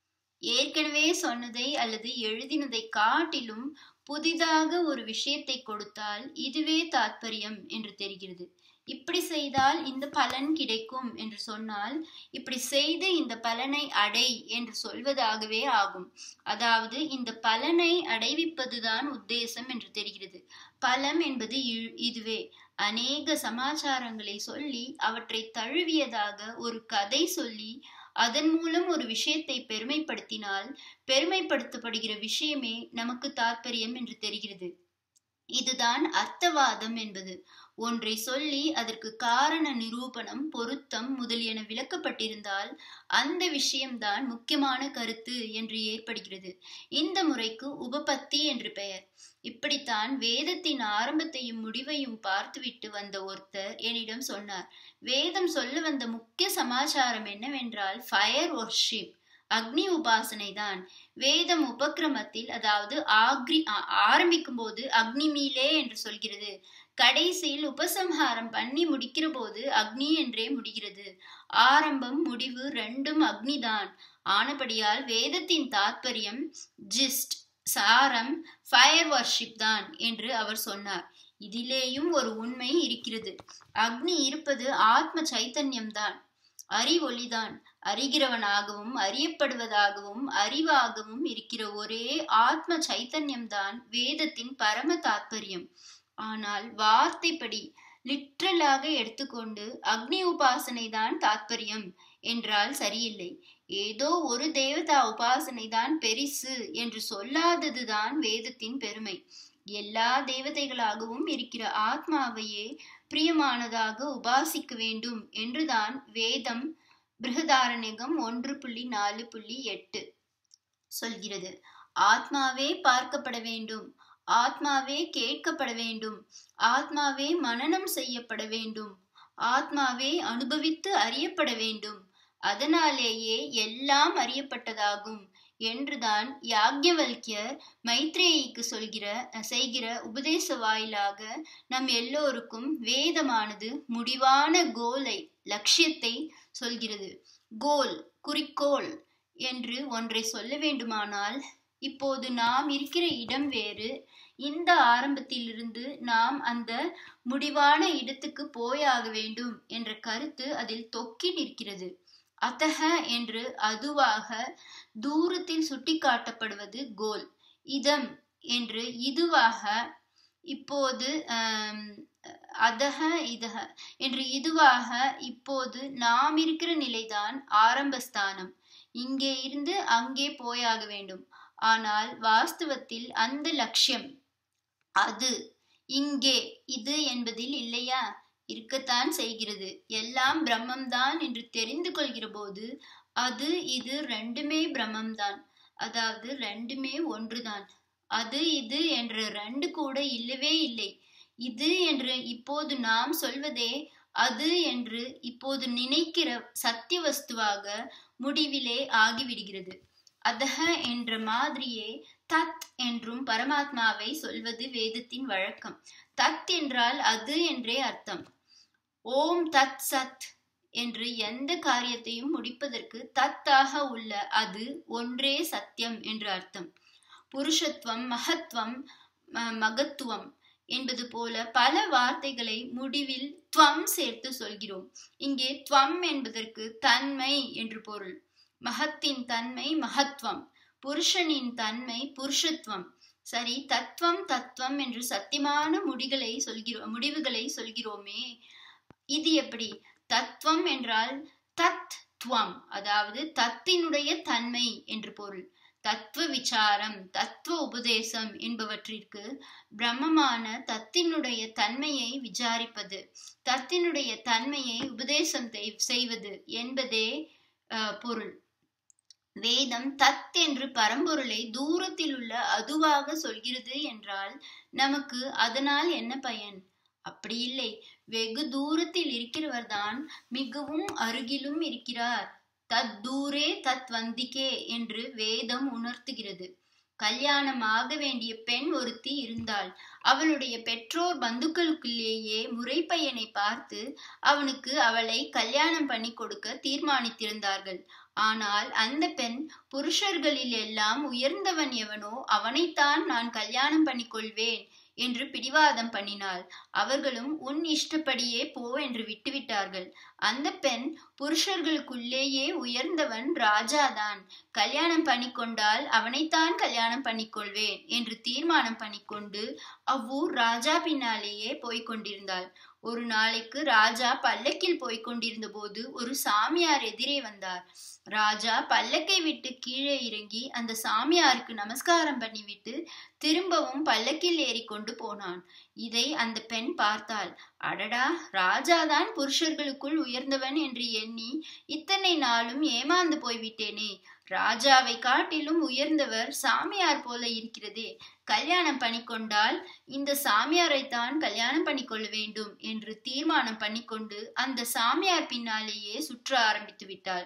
ஏற்கனவே சொன்னதை அல்லது எழுதினதை காட்டிலும் புதிதாக ஒரு விஷயத்தை கொடுத்தால் இதுவே தாத்பரியம் என்று தெரிகிறது இப்படி செய்தால் இந்த பலன் கிடைக்கும் என்று சொன்னால் இப்படி செய்து இந்த பலனை அடை என்று சொல்வதாகவே ஆகும் அதாவது இந்த பலனை அடைவிப்பதுதான் உத்தேசம் என்று தெரிகிறது பலம் என்பது இதுவே அநேக சமாச்சாரங்களை சொல்லி அவற்றை தழுவியதாக ஒரு கதை சொல்லி அதன் மூலம் ஒரு விஷயத்தை பெருமைப்படுத்தினால் பெருமைப்படுத்தப்படுகிற விஷயமே நமக்கு தாற்பயம் என்று தெரிகிறது இதுதான் அர்த்தவாதம் என்பது ஒன்றை சொல்லி அதற்கு காரண நிரூபணம் பொருத்தம் முதலியன விளக்கப்பட்டிருந்தால் அந்த விஷயம்தான் முக்கியமான கருத்து என்று ஏற்படுகிறது இந்த முறைக்கு உபபத்தி என்று பெயர் இப்படித்தான் வேதத்தின் ஆரம்பத்தையும் முடிவையும் பார்த்துவிட்டு வந்த ஒருத்தர் என்னிடம் சொன்னார் வேதம் சொல்ல வந்த முக்கிய சமாச்சாரம் என்னவென்றால் ஃபயர் ஒர்ஷிப் அக்னி உபாசனை தான் வேதம் உபக்கிரமத்தில் அதாவது ஆக்ரி ஆரம்பிக்கும் போது அக்னி மீலே என்று சொல்கிறது கடைசியில் உபசம்ஹாரம் பண்ணி முடிக்கிற போது அக்னி என்றே முடிகிறது ஆரம்பம் முடிவு ரெண்டும் அக்னிதான் ஆனபடியால் வேதத்தின் தாத்பரியம் ஜிஸ்ட் சாரம் ஃபயர் வர்ஷிப் தான் என்று அவர் சொன்னார் இதிலேயும் ஒரு உண்மை இருக்கிறது அக்னி இருப்பது ஆத்ம சைத்தன்யம் தான் அறிவொளிதான் அறிகிறவனாகவும் அறியப்படுவதாகவும் அறிவாகவும் இருக்கிற ஒரே ஆத்ம சைத்தன்யம்தான் வேதத்தின் பரம தாத்பரியம் ஆனால் வார்த்தைப்படி லிட்ரலாக எடுத்துக்கொண்டு அக்னி உபாசனை தான் தாத்பரியம் என்றால் சரியில்லை ஏதோ ஒரு தேவதா உபாசனை தான் பெரிசு என்று சொல்லாததுதான் வேதத்தின் பெருமை எல்லா தேவதைகளாகவும் இருக்கிற ஆத்மாவையே பிரியமானதாக உபாசிக்க வேண்டும் என்றுதான் வேதம் பிருகதாரண்யகம் ஒன்று புள்ளி நாலு புள்ளி எட்டு சொல்கிறது ஆத்மாவே பார்க்கப்பட வேண்டும் ஆத்மாவே கேட்கப்பட வேண்டும் ஆத்மாவே மனனம் செய்யப்பட வேண்டும் ஆத்மாவே அனுபவித்து அறியப்பட வேண்டும் அதனாலேயே எல்லாம் அறியப்பட்டதாகும் என்றுதான் யாக்ஞவல்கியர் மைத்ரேயிக்கு சொல்கிற செய்கிற உபதேச வாயிலாக நம் எல்லோருக்கும் வேதமானது முடிவான கோலை லட்சியத்தை சொல்கிறது கோல் குறிக்கோள் என்று ஒன்றை சொல்ல வேண்டுமானால் இப்போது நாம் இருக்கிற இடம் வேறு இந்த ஆரம்பத்திலிருந்து நாம் அந்த முடிவான இடத்துக்கு போயாக வேண்டும் என்ற கருத்து அதில் தொக்கி நிற்கிறது அத்தக என்று அதுவாக தூரத்தில் சுட்டிக்காட்டப்படுவது கோல் இதம் என்று இதுவாக இப்போது அதக இதக என்று இதுவாக இப்போது நாம் இருக்கிற நிலைதான் ஆரம்பஸ்தானம் இங்கே இருந்து அங்கே போயாக வேண்டும் ஆனால் வாஸ்தவத்தில் அந்த லட்சியம் அது இங்கே இது என்பதில் இல்லையா இருக்கத்தான் செய்கிறது எல்லாம் பிரம்மம்தான் என்று தெரிந்து கொள்கிற போது அது இது ரெண்டுமே பிரம்மம்தான் அதாவது ரெண்டுமே ஒன்றுதான் அது இது என்ற ரெண்டு கூட இல்லவே இல்லை இது என்று இப்போது நாம் சொல்வதே அது என்று இப்போது நினைக்கிற சத்திய வஸ்துவாக முடிவிலே ஆகிவிடுகிறது அதக என்ற மாதிரியே தத் என்றும் பரமாத்மாவை சொல்வது வேதத்தின் வழக்கம் தத் என்றால் அது என்றே அர்த்தம் ஓம் தத் சத் என்று எந்த காரியத்தையும் முடிப்பதற்கு தத்தாக உள்ள அது ஒன்றே சத்தியம் என்று அர்த்தம் புருஷத்துவம் மகத்துவம் மகத்துவம் என்பது போல பல வார்த்தைகளை முடிவில் துவம் சேர்த்து சொல்கிறோம் இங்கே துவம் என்பதற்கு தன்மை என்று பொருள் மகத்தின் தன்மை மகத்துவம் புருஷனின் தன்மை புருஷத்துவம் சரி தத்துவம் தத்துவம் என்று சத்தியமான முடிகளை சொல்கிறோம் முடிவுகளை சொல்கிறோமே இது எப்படி தத்துவம் என்றால் தத் துவம் அதாவது தத்தினுடைய தன்மை என்று பொருள் தத்துவ விசாரம் தத்துவ உபதேசம் என்பவற்றிற்கு பிரம்மமான தத்தினுடைய தன்மையை விசாரிப்பது தத்தினுடைய தன்மையை உபதேசம் செய்வது என்பதே பொருள் வேதம் தத் என்று பரம்பொருளை தூரத்தில் உள்ள அதுவாக சொல்கிறது என்றால் நமக்கு அதனால் என்ன பயன் அப்படி இல்லை வெகு தூரத்தில் இருக்கிறவர்தான் மிகவும் அருகிலும் இருக்கிறார் தத் தூரே தத் வந்திக்கே என்று வேதம் உணர்த்துகிறது கல்யாணம் ஆக வேண்டிய பெண் ஒருத்தி இருந்தாள் அவளுடைய பெற்றோர் பந்துக்களுக்குள்ளேயே முறைப்பையனை பார்த்து அவனுக்கு அவளை கல்யாணம் பண்ணி கொடுக்க தீர்மானித்திருந்தார்கள் ஆனால் அந்த பெண் புருஷர்களில் எல்லாம் உயர்ந்தவன் எவனோ அவனைத்தான் நான் கல்யாணம் பண்ணிக்கொள்வேன் என்று பிடிவாதம் பண்ணினாள் அவர்களும் உன் இஷ்டப்படியே போ என்று விட்டுவிட்டார்கள் அந்த பெண் புருஷர்களுக்குள்ளேயே உயர்ந்தவன் ராஜாதான் கல்யாணம் பண்ணிக்கொண்டால் அவனைத்தான் கல்யாணம் பண்ணிக்கொள்வேன் என்று தீர்மானம் பண்ணிக்கொண்டு அவ்வூர் ராஜா பின்னாலேயே போய்கொண்டிருந்தாள் ஒரு நாளைக்கு ராஜா பல்லக்கில் போய்க் கொண்டிருந்த போது ஒரு சாமியார் எதிரே வந்தார் ராஜா பல்லக்கை விட்டு கீழே இறங்கி அந்த சாமியாருக்கு நமஸ்காரம் பண்ணிவிட்டு திரும்பவும் பல்லக்கில் ஏறி கொண்டு போனான் இதை அந்த பெண் பார்த்தாள் அடடா ராஜாதான் புருஷர்களுக்குள் உயர்ந்தவன் என்று எண்ணி இத்தனை நாளும் ஏமாந்து போய்விட்டேனே ராஜாவை காட்டிலும் உயர்ந்தவர் சாமியார் போல இருக்கிறதே கல்யாணம் பண்ணிக்கொண்டால் இந்த சாமியாரைத்தான் கல்யாணம் பண்ணிக்கொள்ள வேண்டும் என்று தீர்மானம் பண்ணிக்கொண்டு அந்த சாமியார் பின்னாலேயே சுற்ற ஆரம்பித்து விட்டாள்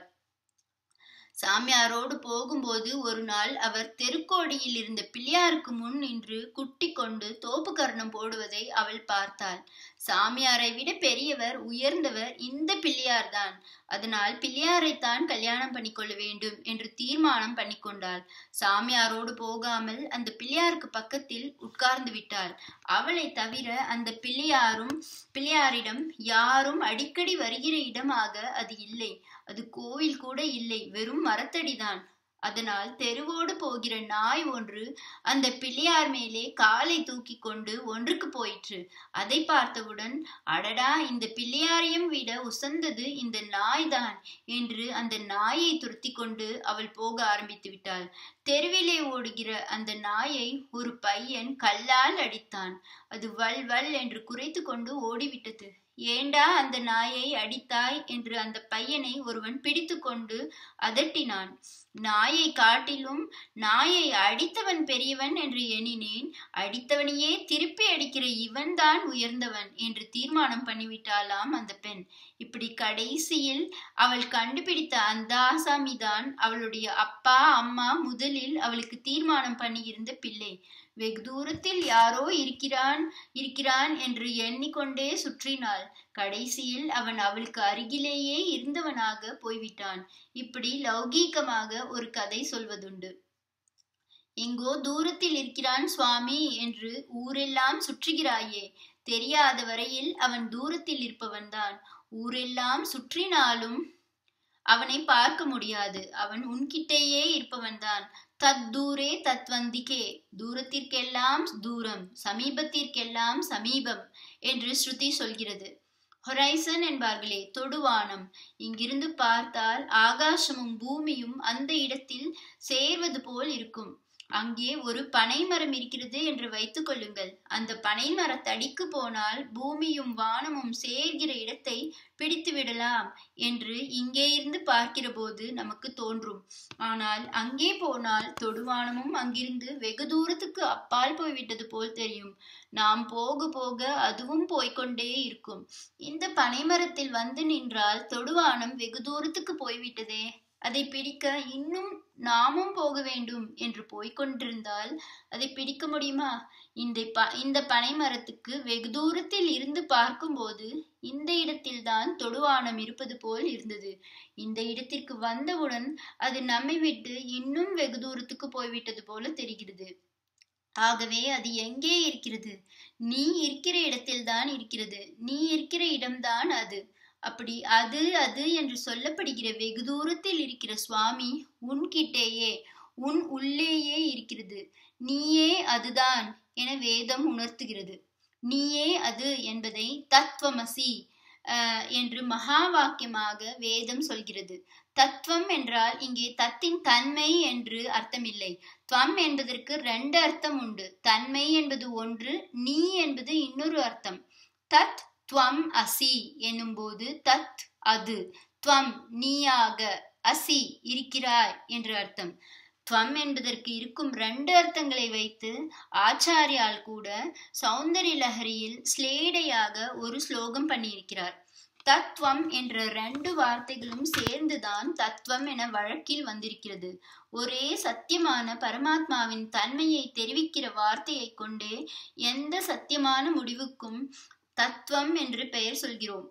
சாமியாரோடு போகும்போது ஒரு நாள் அவர் தெருக்கோடியில் இருந்த பிள்ளையாருக்கு முன் நின்று குட்டி கொண்டு தோப்பு கர்ணம் போடுவதை அவள் பார்த்தாள் சாமியாரை விட பெரியவர் உயர்ந்தவர் இந்த பிள்ளையார் தான் அதனால் பிள்ளையாரைத்தான் கல்யாணம் பண்ணிக்கொள்ள வேண்டும் என்று தீர்மானம் பண்ணிக்கொண்டாள் சாமியாரோடு போகாமல் அந்த பிள்ளையாருக்கு பக்கத்தில் உட்கார்ந்து விட்டாள் அவளை தவிர அந்த பிள்ளையாரும் பிள்ளையாரிடம் யாரும் அடிக்கடி வருகிற இடமாக அது இல்லை அது கோவில் கூட இல்லை வெறும் மரத்தடிதான் அதனால் தெருவோடு போகிற நாய் ஒன்று அந்த பிள்ளையார் மேலே காலை தூக்கி கொண்டு ஒன்றுக்கு போயிற்று அதை பார்த்தவுடன் அடடா இந்த பிள்ளையாரையும் விட உசந்தது இந்த நாய்தான் என்று அந்த நாயை துரத்தி கொண்டு அவள் போக ஆரம்பித்து விட்டாள் தெருவிலே ஓடுகிற அந்த நாயை ஒரு பையன் கல்லால் அடித்தான் அது வல் வல் என்று குறைத்து கொண்டு ஓடிவிட்டது ஏண்டா அந்த நாயை அடித்தாய் என்று அந்த பையனை ஒருவன் பிடித்து கொண்டு அதட்டினான் நாயை காட்டிலும் நாயை அடித்தவன் பெரியவன் என்று எண்ணினேன் அடித்தவனையே திருப்பி அடிக்கிற இவன் தான் உயர்ந்தவன் என்று தீர்மானம் பண்ணிவிட்டாளாம் அந்த பெண் இப்படி கடைசியில் அவள் கண்டுபிடித்த அந்த ஆசாமிதான் அவளுடைய அப்பா அம்மா முதலில் அவளுக்கு தீர்மானம் பண்ணியிருந்த பிள்ளை வெகு தூரத்தில் யாரோ இருக்கிறான் இருக்கிறான் என்று எண்ணிக்கொண்டே சுற்றினாள் கடைசியில் அவன் அவளுக்கு அருகிலேயே இருந்தவனாக போய்விட்டான் இப்படி லௌகீகமாக ஒரு கதை சொல்வதுண்டு எங்கோ தூரத்தில் இருக்கிறான் சுவாமி என்று ஊரெல்லாம் சுற்றுகிறாயே தெரியாத வரையில் அவன் தூரத்தில் இருப்பவன்தான் ஊரெல்லாம் சுற்றினாலும் அவனை பார்க்க முடியாது அவன் உன்கிட்டேயே இருப்பவன்தான் தத் தூரே தத்வந்திக்கே தூரத்திற்கெல்லாம் தூரம் சமீபத்திற்கெல்லாம் சமீபம் என்று ஸ்ருதி சொல்கிறது ஹொரைசன் என்பார்களே தொடுவானம் இங்கிருந்து பார்த்தால் ஆகாசமும் பூமியும் அந்த இடத்தில் சேர்வது போல் இருக்கும் அங்கே ஒரு பனை மரம் இருக்கிறது என்று வைத்துக் கொள்ளுங்கள் அந்த பனை மரத்தடிக்கு போனால் பூமியும் வானமும் சேர்கிற இடத்தை பிடித்து விடலாம் என்று இங்கே இருந்து பார்க்கிற போது நமக்கு தோன்றும் ஆனால் அங்கே போனால் தொடுவானமும் அங்கிருந்து வெகு தூரத்துக்கு அப்பால் போய்விட்டது போல் தெரியும் நாம் போக போக அதுவும் போய்கொண்டே இருக்கும் இந்த பனைமரத்தில் வந்து நின்றால் தொடுவானம் வெகு தூரத்துக்கு போய்விட்டதே அதை பிடிக்க இன்னும் நாமும் போக வேண்டும் என்று போய்கொண்டிருந்தால் அதை பிடிக்க முடியுமா இந்த ப இந்த பனைமரத்துக்கு வெகு தூரத்தில் இருந்து பார்க்கும்போது இந்த இடத்தில்தான் தொடுவானம் இருப்பது போல் இருந்தது இந்த இடத்திற்கு வந்தவுடன் அது நம்மை விட்டு இன்னும் வெகு தூரத்துக்கு போய்விட்டது போல தெரிகிறது ஆகவே அது எங்கே இருக்கிறது நீ இருக்கிற இடத்தில்தான் இருக்கிறது நீ இருக்கிற இடம்தான் அது அப்படி அது அது என்று சொல்லப்படுகிற வெகு தூரத்தில் இருக்கிற சுவாமி உன்கிட்டேயே உன் உள்ளேயே இருக்கிறது நீயே அதுதான் என வேதம் உணர்த்துகிறது நீயே அது என்பதை தத்துவமசி என்று மகா வாக்கியமாக வேதம் சொல்கிறது தத்துவம் என்றால் இங்கே தத்தின் தன்மை என்று அர்த்தமில்லை துவம் என்பதற்கு ரெண்டு அர்த்தம் உண்டு தன்மை என்பது ஒன்று நீ என்பது இன்னொரு அர்த்தம் தத் துவம் அசி என்னும்போது தத் அது துவம் நீயாக அசி இருக்கிறாய் என்று அர்த்தம் துவம் என்பதற்கு இருக்கும் ரெண்டு அர்த்தங்களை வைத்து ஆச்சாரியால் கூட சௌந்தரிய லஹரியில் ஸ்லேடையாக ஒரு ஸ்லோகம் பண்ணியிருக்கிறார் தத்துவம் என்ற ரெண்டு வார்த்தைகளும் சேர்ந்துதான் தத்துவம் என வழக்கில் வந்திருக்கிறது ஒரே சத்தியமான பரமாத்மாவின் தன்மையை தெரிவிக்கிற வார்த்தையை கொண்டே எந்த சத்தியமான முடிவுக்கும் தத்துவம் என்று பெயர் சொல்கிறோம்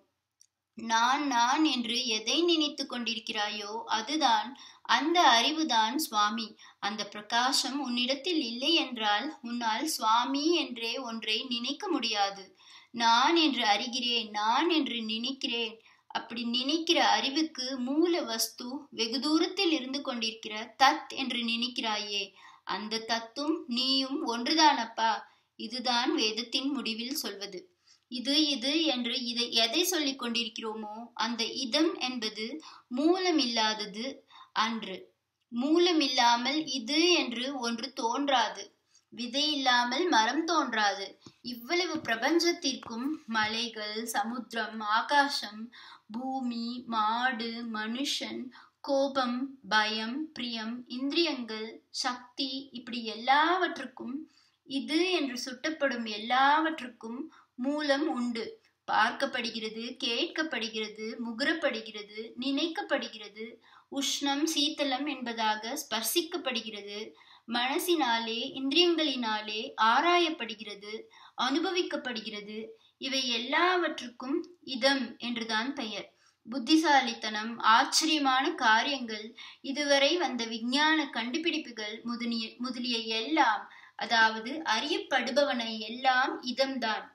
நான் நான் என்று எதை நினைத்து கொண்டிருக்கிறாயோ அதுதான் அந்த அறிவுதான் சுவாமி அந்த பிரகாசம் உன்னிடத்தில் இல்லை என்றால் உன்னால் சுவாமி என்றே ஒன்றை நினைக்க முடியாது நான் என்று அறிகிறேன் நான் என்று நினைக்கிறேன் அப்படி நினைக்கிற அறிவுக்கு மூல வஸ்து வெகு தூரத்தில் இருந்து கொண்டிருக்கிற தத் என்று நினைக்கிறாயே அந்த தத்தும் நீயும் ஒன்றுதானப்பா இதுதான் வேதத்தின் முடிவில் சொல்வது இது இது என்று இதை எதை சொல்லிக் கொண்டிருக்கிறோமோ அந்த இதம் என்பது மூலமில்லாதது அன்று மூலமில்லாமல் இது என்று ஒன்று தோன்றாது விதை இல்லாமல் மரம் தோன்றாது இவ்வளவு பிரபஞ்சத்திற்கும் மலைகள் சமுத்திரம் ஆகாசம் பூமி மாடு மனுஷன் கோபம் பயம் பிரியம் இந்திரியங்கள் சக்தி இப்படி எல்லாவற்றுக்கும் இது என்று சுட்டப்படும் எல்லாவற்றுக்கும் மூலம் உண்டு பார்க்கப்படுகிறது கேட்கப்படுகிறது முகரப்படுகிறது நினைக்கப்படுகிறது உஷ்ணம் சீத்தலம் என்பதாக ஸ்பர்சிக்கப்படுகிறது மனசினாலே இந்திரியங்களினாலே ஆராயப்படுகிறது அனுபவிக்கப்படுகிறது இவை எல்லாவற்றுக்கும் இதம் என்றுதான் பெயர் புத்திசாலித்தனம் ஆச்சரியமான காரியங்கள் இதுவரை வந்த விஞ்ஞான கண்டுபிடிப்புகள் முதலிய முதலிய எல்லாம் அதாவது அறியப்படுபவனை எல்லாம் இதம்தான்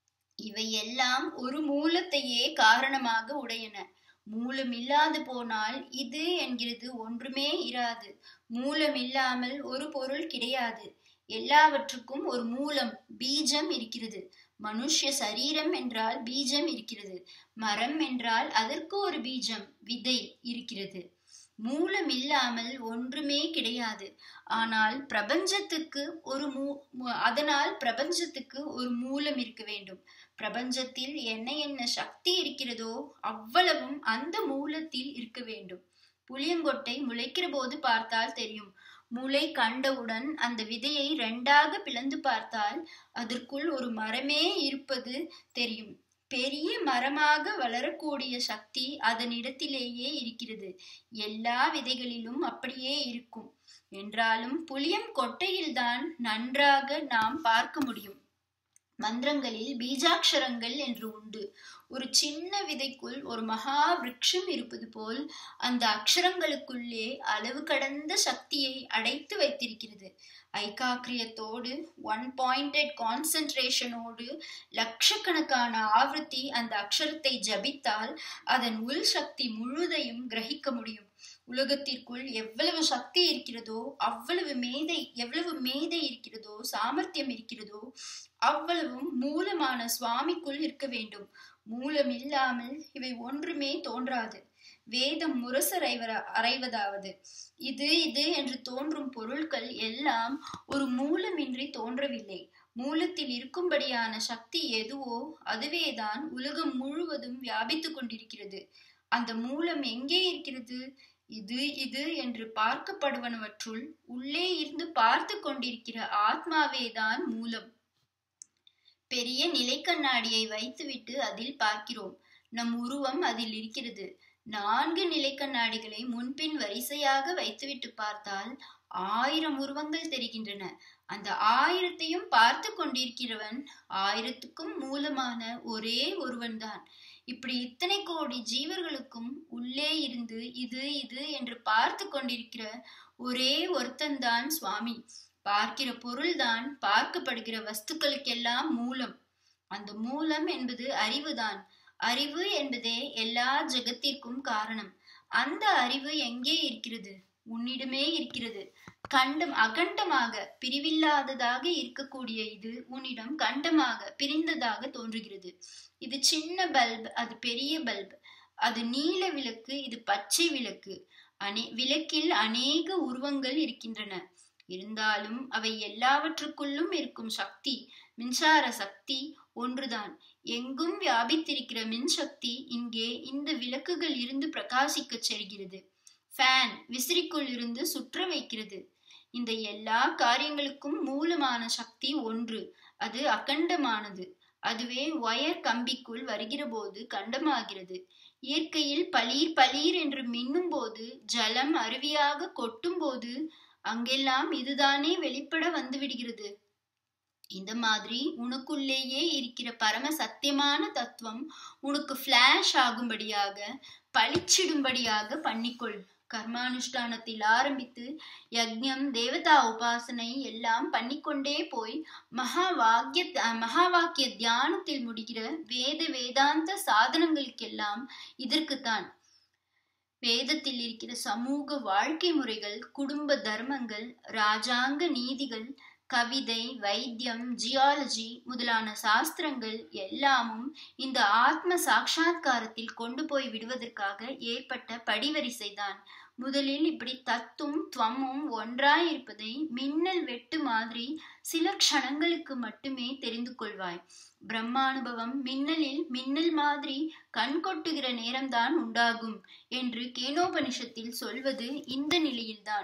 இவை எல்லாம் ஒரு மூலத்தையே காரணமாக உடையன மூலம் இல்லாது போனால் இது என்கிறது ஒன்றுமே இராது மூலம் இல்லாமல் ஒரு பொருள் கிடையாது எல்லாவற்றுக்கும் ஒரு மூலம் பீஜம் இருக்கிறது மனுஷ்ய சரீரம் என்றால் பீஜம் இருக்கிறது மரம் என்றால் அதற்கு ஒரு பீஜம் விதை இருக்கிறது மூலம் இல்லாமல் ஒன்றுமே கிடையாது ஆனால் பிரபஞ்சத்துக்கு ஒரு மூ அதனால் பிரபஞ்சத்துக்கு ஒரு மூலம் இருக்க வேண்டும் பிரபஞ்சத்தில் என்ன என்ன சக்தி இருக்கிறதோ அவ்வளவும் அந்த மூலத்தில் இருக்க வேண்டும் புளியங்கொட்டை முளைக்கிற போது பார்த்தால் தெரியும் முளை கண்டவுடன் அந்த விதையை ரெண்டாக பிளந்து பார்த்தால் அதற்குள் ஒரு மரமே இருப்பது தெரியும் பெரிய மரமாக வளரக்கூடிய சக்தி அதனிடத்திலேயே இருக்கிறது எல்லா விதைகளிலும் அப்படியே இருக்கும் என்றாலும் புளியம் கொட்டையில்தான் நன்றாக நாம் பார்க்க முடியும் மந்திரங்களில் பீஜாட்சரங்கள் என்று உண்டு ஒரு சின்ன விதைக்குள் ஒரு மகா விருட்சம் இருப்பது போல் அந்த அக்ஷரங்களுக்குள்ளே அளவு கடந்த சக்தியை அடைத்து வைத்திருக்கிறது ஐகாக்கிரியத்தோடு ஒன் பாயிண்டட் கான்சென்ட்ரேஷனோடு லட்சக்கணக்கான ஆவர்த்தி அந்த அக்ஷரத்தை ஜபித்தால் அதன் உள் சக்தி முழுதையும் கிரகிக்க முடியும் உலகத்திற்குள் எவ்வளவு சக்தி இருக்கிறதோ அவ்வளவு மேதை எவ்வளவு மேதை இருக்கிறதோ சாமர்த்தியம் இருக்கிறதோ அவ்வளவும் மூலமான சுவாமிக்குள் இருக்க வேண்டும் மூலம் இல்லாமல் இவை ஒன்றுமே தோன்றாது வேதம் முரசறைவர அறைவதாவது இது இது என்று தோன்றும் பொருட்கள் எல்லாம் ஒரு மூலமின்றி தோன்றவில்லை மூலத்தில் இருக்கும்படியான சக்தி எதுவோ அதுவேதான் உலகம் முழுவதும் வியாபித்து கொண்டிருக்கிறது அந்த மூலம் எங்கே இருக்கிறது இது இது என்று பார்க்கப்படுவனவற்றுள் உள்ளே இருந்து பார்த்து கொண்டிருக்கிற ஆத்மாவேதான் மூலம் பெரிய நிலைக்கண்ணாடியை வைத்துவிட்டு அதில் பார்க்கிறோம் நம் உருவம் அதில் இருக்கிறது நான்கு நிலைக்கண்ணாடிகளை முன்பின் வரிசையாக வைத்துவிட்டு பார்த்தால் ஆயிரம் உருவங்கள் தெரிகின்றன அந்த ஆயிரத்தையும் பார்த்து கொண்டிருக்கிறவன் ஆயிரத்துக்கும் மூலமான ஒரே ஒருவன்தான் இப்படி இத்தனை கோடி ஜீவர்களுக்கும் உள்ளே இருந்து இது இது என்று பார்த்து கொண்டிருக்கிற ஒரே ஒருத்தன்தான் சுவாமி பார்க்கிற பொருள்தான் பார்க்கப்படுகிற வஸ்துக்களுக்கெல்லாம் மூலம் அந்த மூலம் என்பது அறிவுதான் அறிவு என்பதே எல்லா ஜெகத்திற்கும் காரணம் அந்த அறிவு எங்கே இருக்கிறது உன்னிடமே இருக்கிறது கண்டம் அகண்டமாக பிரிவில்லாததாக இருக்கக்கூடிய இது உன்னிடம் கண்டமாக பிரிந்ததாக தோன்றுகிறது இது சின்ன பல்ப் அது பெரிய பல்ப் அது நீல விளக்கு இது பச்சை விளக்கு அனே விளக்கில் அநேக உருவங்கள் இருக்கின்றன இருந்தாலும் அவை எல்லாவற்றுக்குள்ளும் இருக்கும் சக்தி மின்சார சக்தி ஒன்றுதான் எங்கும் வியாபித்திருக்கிற மின்சக்தி இங்கே இந்த விளக்குகள் இருந்து பிரகாசிக்க செல்கிறது ஃபேன் விசிறிக்குள் இருந்து சுற்ற வைக்கிறது இந்த எல்லா காரியங்களுக்கும் மூலமான சக்தி ஒன்று அது அகண்டமானது அதுவே ஒயர் கம்பிக்குள் வருகிற போது கண்டமாகிறது இயற்கையில் பளீர் பளீர் என்று மின்னும் போது ஜலம் அருவியாக கொட்டும் போது அங்கெல்லாம் இதுதானே வெளிப்பட வந்து விடுகிறது இந்த மாதிரி உனக்குள்ளேயே இருக்கிற பரம சத்தியமான தத்துவம் உனக்கு ஃபிளாஷ் ஆகும்படியாக பளிச்சிடும்படியாக பண்ணிக்கொள் கர்மானுஷ்டானத்தில் ஆரம்பித்து யக்ஞம் தேவதா உபாசனை எல்லாம் பண்ணிக்கொண்டே போய் மகா வாக்கிய மகா வாக்கிய தியானத்தில் முடிகிற வேத வேதாந்த சாதனங்களுக்கெல்லாம் இதற்குத்தான் வேதத்தில் இருக்கிற சமூக வாழ்க்கை முறைகள் குடும்ப தர்மங்கள் ராஜாங்க நீதிகள் கவிதை வைத்தியம் ஜியாலஜி முதலான சாஸ்திரங்கள் எல்லாமும் இந்த ஆத்ம சாட்சா்காரத்தில் கொண்டு போய் விடுவதற்காக ஏற்பட்ட படிவரிசைதான் முதலில் இப்படி தத்தும் துவமும் ஒன்றாயிருப்பதை மின்னல் வெட்டு மாதிரி சில க்ஷணங்களுக்கு மட்டுமே தெரிந்து கொள்வாய் பிரம்மானுபவம் மின்னலில் மின்னல் மாதிரி கண் கொட்டுகிற நேரம்தான் உண்டாகும் என்று கேனோபனிஷத்தில் சொல்வது இந்த நிலையில்தான்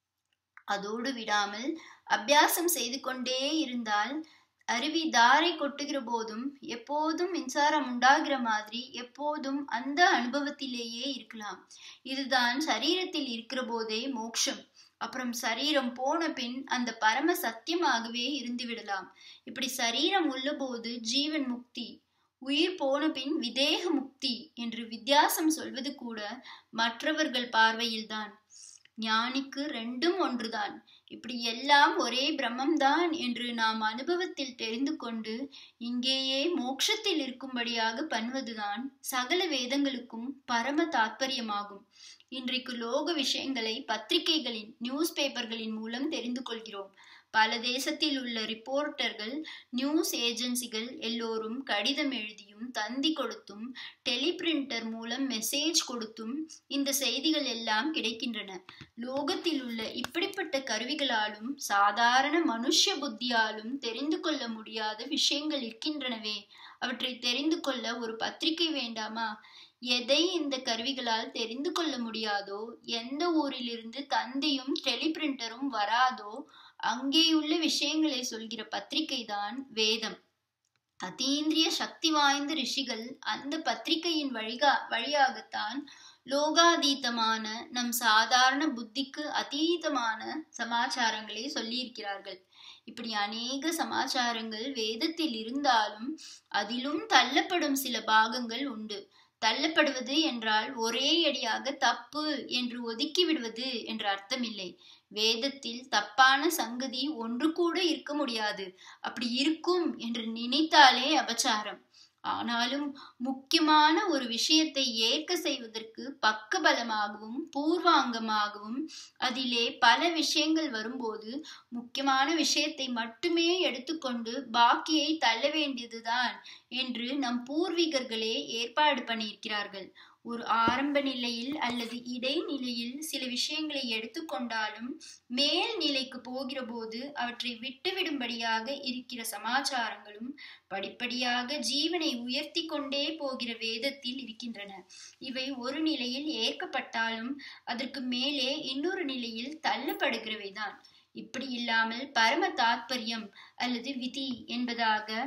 அதோடு விடாமல் அபியாசம் செய்து கொண்டே இருந்தால் அருவி தாரை கொட்டுகிற போதும் எப்போதும் மின்சாரம் உண்டாகிற மாதிரி எப்போதும் அந்த அனுபவத்திலேயே இருக்கலாம் இதுதான் சரீரத்தில் இருக்கிற போதே மோக்ஷம் அப்புறம் சரீரம் போன பின் அந்த பரம சத்தியமாகவே இருந்து விடலாம் இப்படி சரீரம் உள்ளபோது ஜீவன் முக்தி உயிர் போன பின் விதேக முக்தி என்று வித்தியாசம் சொல்வது கூட மற்றவர்கள் பார்வையில்தான் ஞானிக்கு ரெண்டும் ஒன்றுதான் இப்படி எல்லாம் ஒரே பிரம்மம்தான் என்று நாம் அனுபவத்தில் தெரிந்து கொண்டு இங்கேயே மோட்சத்தில் இருக்கும்படியாக பண்ணுவதுதான் சகல வேதங்களுக்கும் பரம தாத்பரியமாகும் இன்றைக்கு லோக விஷயங்களை பத்திரிகைகளின் நியூஸ் பேப்பர்களின் மூலம் தெரிந்து கொள்கிறோம் பல தேசத்தில் உள்ள ரிப்போர்ட்டர்கள் நியூஸ் ஏஜென்சிகள் எல்லோரும் கடிதம் எழுதியும் தந்தி கொடுத்தும் டெலிபிரிண்டர் மூலம் மெசேஜ் கொடுத்தும் இந்த செய்திகள் எல்லாம் கிடைக்கின்றன லோகத்தில் உள்ள இப்படிப்பட்ட கருவிகளாலும் சாதாரண மனுஷ புத்தியாலும் தெரிந்து கொள்ள முடியாத விஷயங்கள் இருக்கின்றனவே அவற்றை தெரிந்து கொள்ள ஒரு பத்திரிகை வேண்டாமா எதை இந்த கருவிகளால் தெரிந்து கொள்ள முடியாதோ எந்த ஊரிலிருந்து தந்தியும் டெலிபிரிண்டரும் வராதோ அங்கேயுள்ள விஷயங்களை சொல்கிற பத்திரிகை தான் வேதம் அதீந்திரிய சக்தி வாய்ந்த ரிஷிகள் அந்த பத்திரிகையின் வழிகா வழியாகத்தான் லோகாதீதமான நம் சாதாரண புத்திக்கு அதீதமான சமாச்சாரங்களை சொல்லியிருக்கிறார்கள் இப்படி அநேக சமாச்சாரங்கள் வேதத்தில் இருந்தாலும் அதிலும் தள்ளப்படும் சில பாகங்கள் உண்டு தள்ளப்படுவது என்றால் ஒரே அடியாக தப்பு என்று ஒதுக்கி விடுவது என்ற அர்த்தமில்லை வேதத்தில் தப்பான சங்கதி ஒன்று கூட இருக்க முடியாது அப்படி இருக்கும் என்று நினைத்தாலே அபச்சாரம் ஆனாலும் முக்கியமான ஒரு விஷயத்தை ஏற்க செய்வதற்கு பக்கபலமாகவும் பூர்வாங்கமாகவும் அதிலே பல விஷயங்கள் வரும்போது முக்கியமான விஷயத்தை மட்டுமே எடுத்துக்கொண்டு பாக்கியை தள்ள வேண்டியதுதான் என்று நம் பூர்வீகர்களே ஏற்பாடு பண்ணியிருக்கிறார்கள் ஒரு ஆரம்ப நிலையில் அல்லது இடைநிலையில் சில விஷயங்களை எடுத்துக்கொண்டாலும் மேல் நிலைக்கு போகிற போது அவற்றை விட்டுவிடும்படியாக இருக்கிற சமாச்சாரங்களும் படிப்படியாக ஜீவனை உயர்த்தி கொண்டே போகிற வேதத்தில் இருக்கின்றன இவை ஒரு நிலையில் ஏற்கப்பட்டாலும் அதற்கு மேலே இன்னொரு நிலையில் தள்ளப்படுகிறவைதான் இப்படி இல்லாமல் பரம தாத்பரியம் அல்லது விதி என்பதாக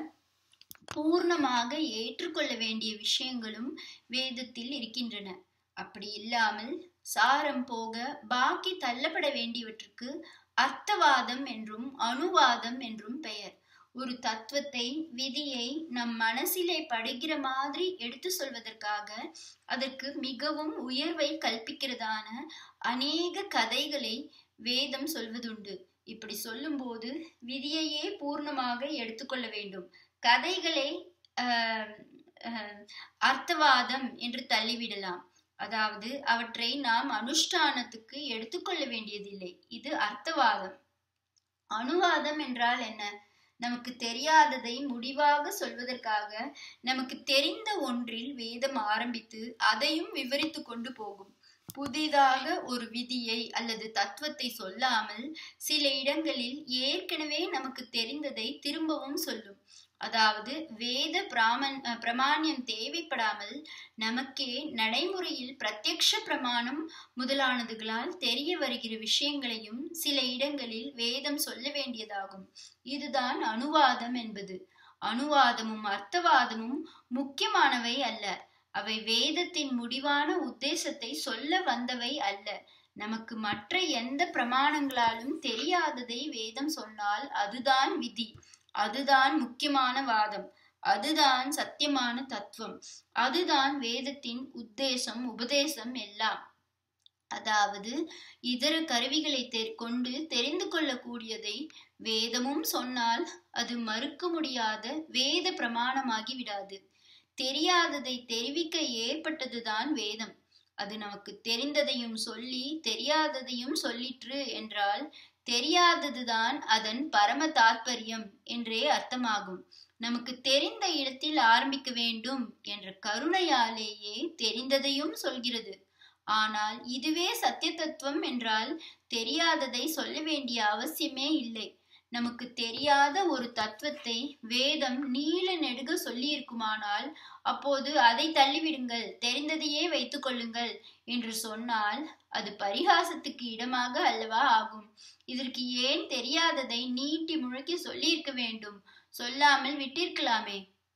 பூர்ணமாக ஏற்றுக்கொள்ள வேண்டிய விஷயங்களும் வேதத்தில் இருக்கின்றன அப்படி இல்லாமல் சாரம் போக பாக்கி தள்ளப்பட வேண்டியவற்றுக்கு அர்த்தவாதம் என்றும் அணுவாதம் என்றும் பெயர் ஒரு தத்துவத்தை விதியை நம் மனசிலே படுகிற மாதிரி எடுத்து சொல்வதற்காக அதற்கு மிகவும் உயர்வை கல்பிக்கிறதான அநேக கதைகளை வேதம் சொல்வதுண்டு இப்படி சொல்லும்போது விதியையே பூர்ணமாக எடுத்துக்கொள்ள வேண்டும் கதைகளை அர்த்தவாதம் என்று தள்ளிவிடலாம் அதாவது அவற்றை நாம் அனுஷ்டானத்துக்கு எடுத்துக்கொள்ள வேண்டியதில்லை இது அர்த்தவாதம் அனுவாதம் என்றால் என்ன நமக்கு தெரியாததை முடிவாக சொல்வதற்காக நமக்கு தெரிந்த ஒன்றில் வேதம் ஆரம்பித்து அதையும் விவரித்து கொண்டு போகும் புதிதாக ஒரு விதியை அல்லது தத்துவத்தை சொல்லாமல் சில இடங்களில் ஏற்கனவே நமக்கு தெரிந்ததை திரும்பவும் சொல்லும் அதாவது வேத பிராமன் பிரமாணியம் தேவைப்படாமல் நமக்கே நடைமுறையில் பிரத்யக்ஷ பிரமாணம் முதலானதுகளால் தெரிய வருகிற விஷயங்களையும் சில இடங்களில் வேதம் சொல்ல வேண்டியதாகும் இதுதான் அனுவாதம் என்பது அனுவாதமும் அர்த்தவாதமும் முக்கியமானவை அல்ல அவை வேதத்தின் முடிவான உத்தேசத்தை சொல்ல வந்தவை அல்ல நமக்கு மற்ற எந்த பிரமாணங்களாலும் தெரியாததை வேதம் சொன்னால் அதுதான் விதி அதுதான் முக்கியமான வாதம் அதுதான் சத்தியமான தத்துவம் அதுதான் வேதத்தின் உத்தேசம் உபதேசம் எல்லாம் அதாவது இதர கருவிகளை கொண்டு தெரிந்து கொள்ளக்கூடியதை வேதமும் சொன்னால் அது மறுக்க முடியாத வேத பிரமாணமாகி விடாது தெரியாததை தெரிவிக்க ஏற்பட்டதுதான் வேதம் அது நமக்கு தெரிந்ததையும் சொல்லி தெரியாததையும் சொல்லிற்று என்றால் தெரியாததுதான் அதன் பரம தாற்பயம் என்றே அர்த்தமாகும் நமக்கு தெரிந்த இடத்தில் ஆரம்பிக்க வேண்டும் என்ற கருணையாலேயே தெரிந்ததையும் சொல்கிறது ஆனால் இதுவே சத்திய தத்துவம் என்றால் தெரியாததை சொல்ல வேண்டிய அவசியமே இல்லை நமக்கு தெரியாத ஒரு தத்துவத்தை வேதம் நீல நெடுக சொல்லி இருக்குமானால் அப்போது அதை தள்ளிவிடுங்கள் தெரிந்ததையே வைத்துக் கொள்ளுங்கள் என்று சொன்னால் அது பரிகாசத்துக்கு இடமாக அல்லவா ஆகும் இதற்கு ஏன் தெரியாததை நீட்டி முழக்கி சொல்லியிருக்க வேண்டும் சொல்லாமல் விட்டிருக்கலாமே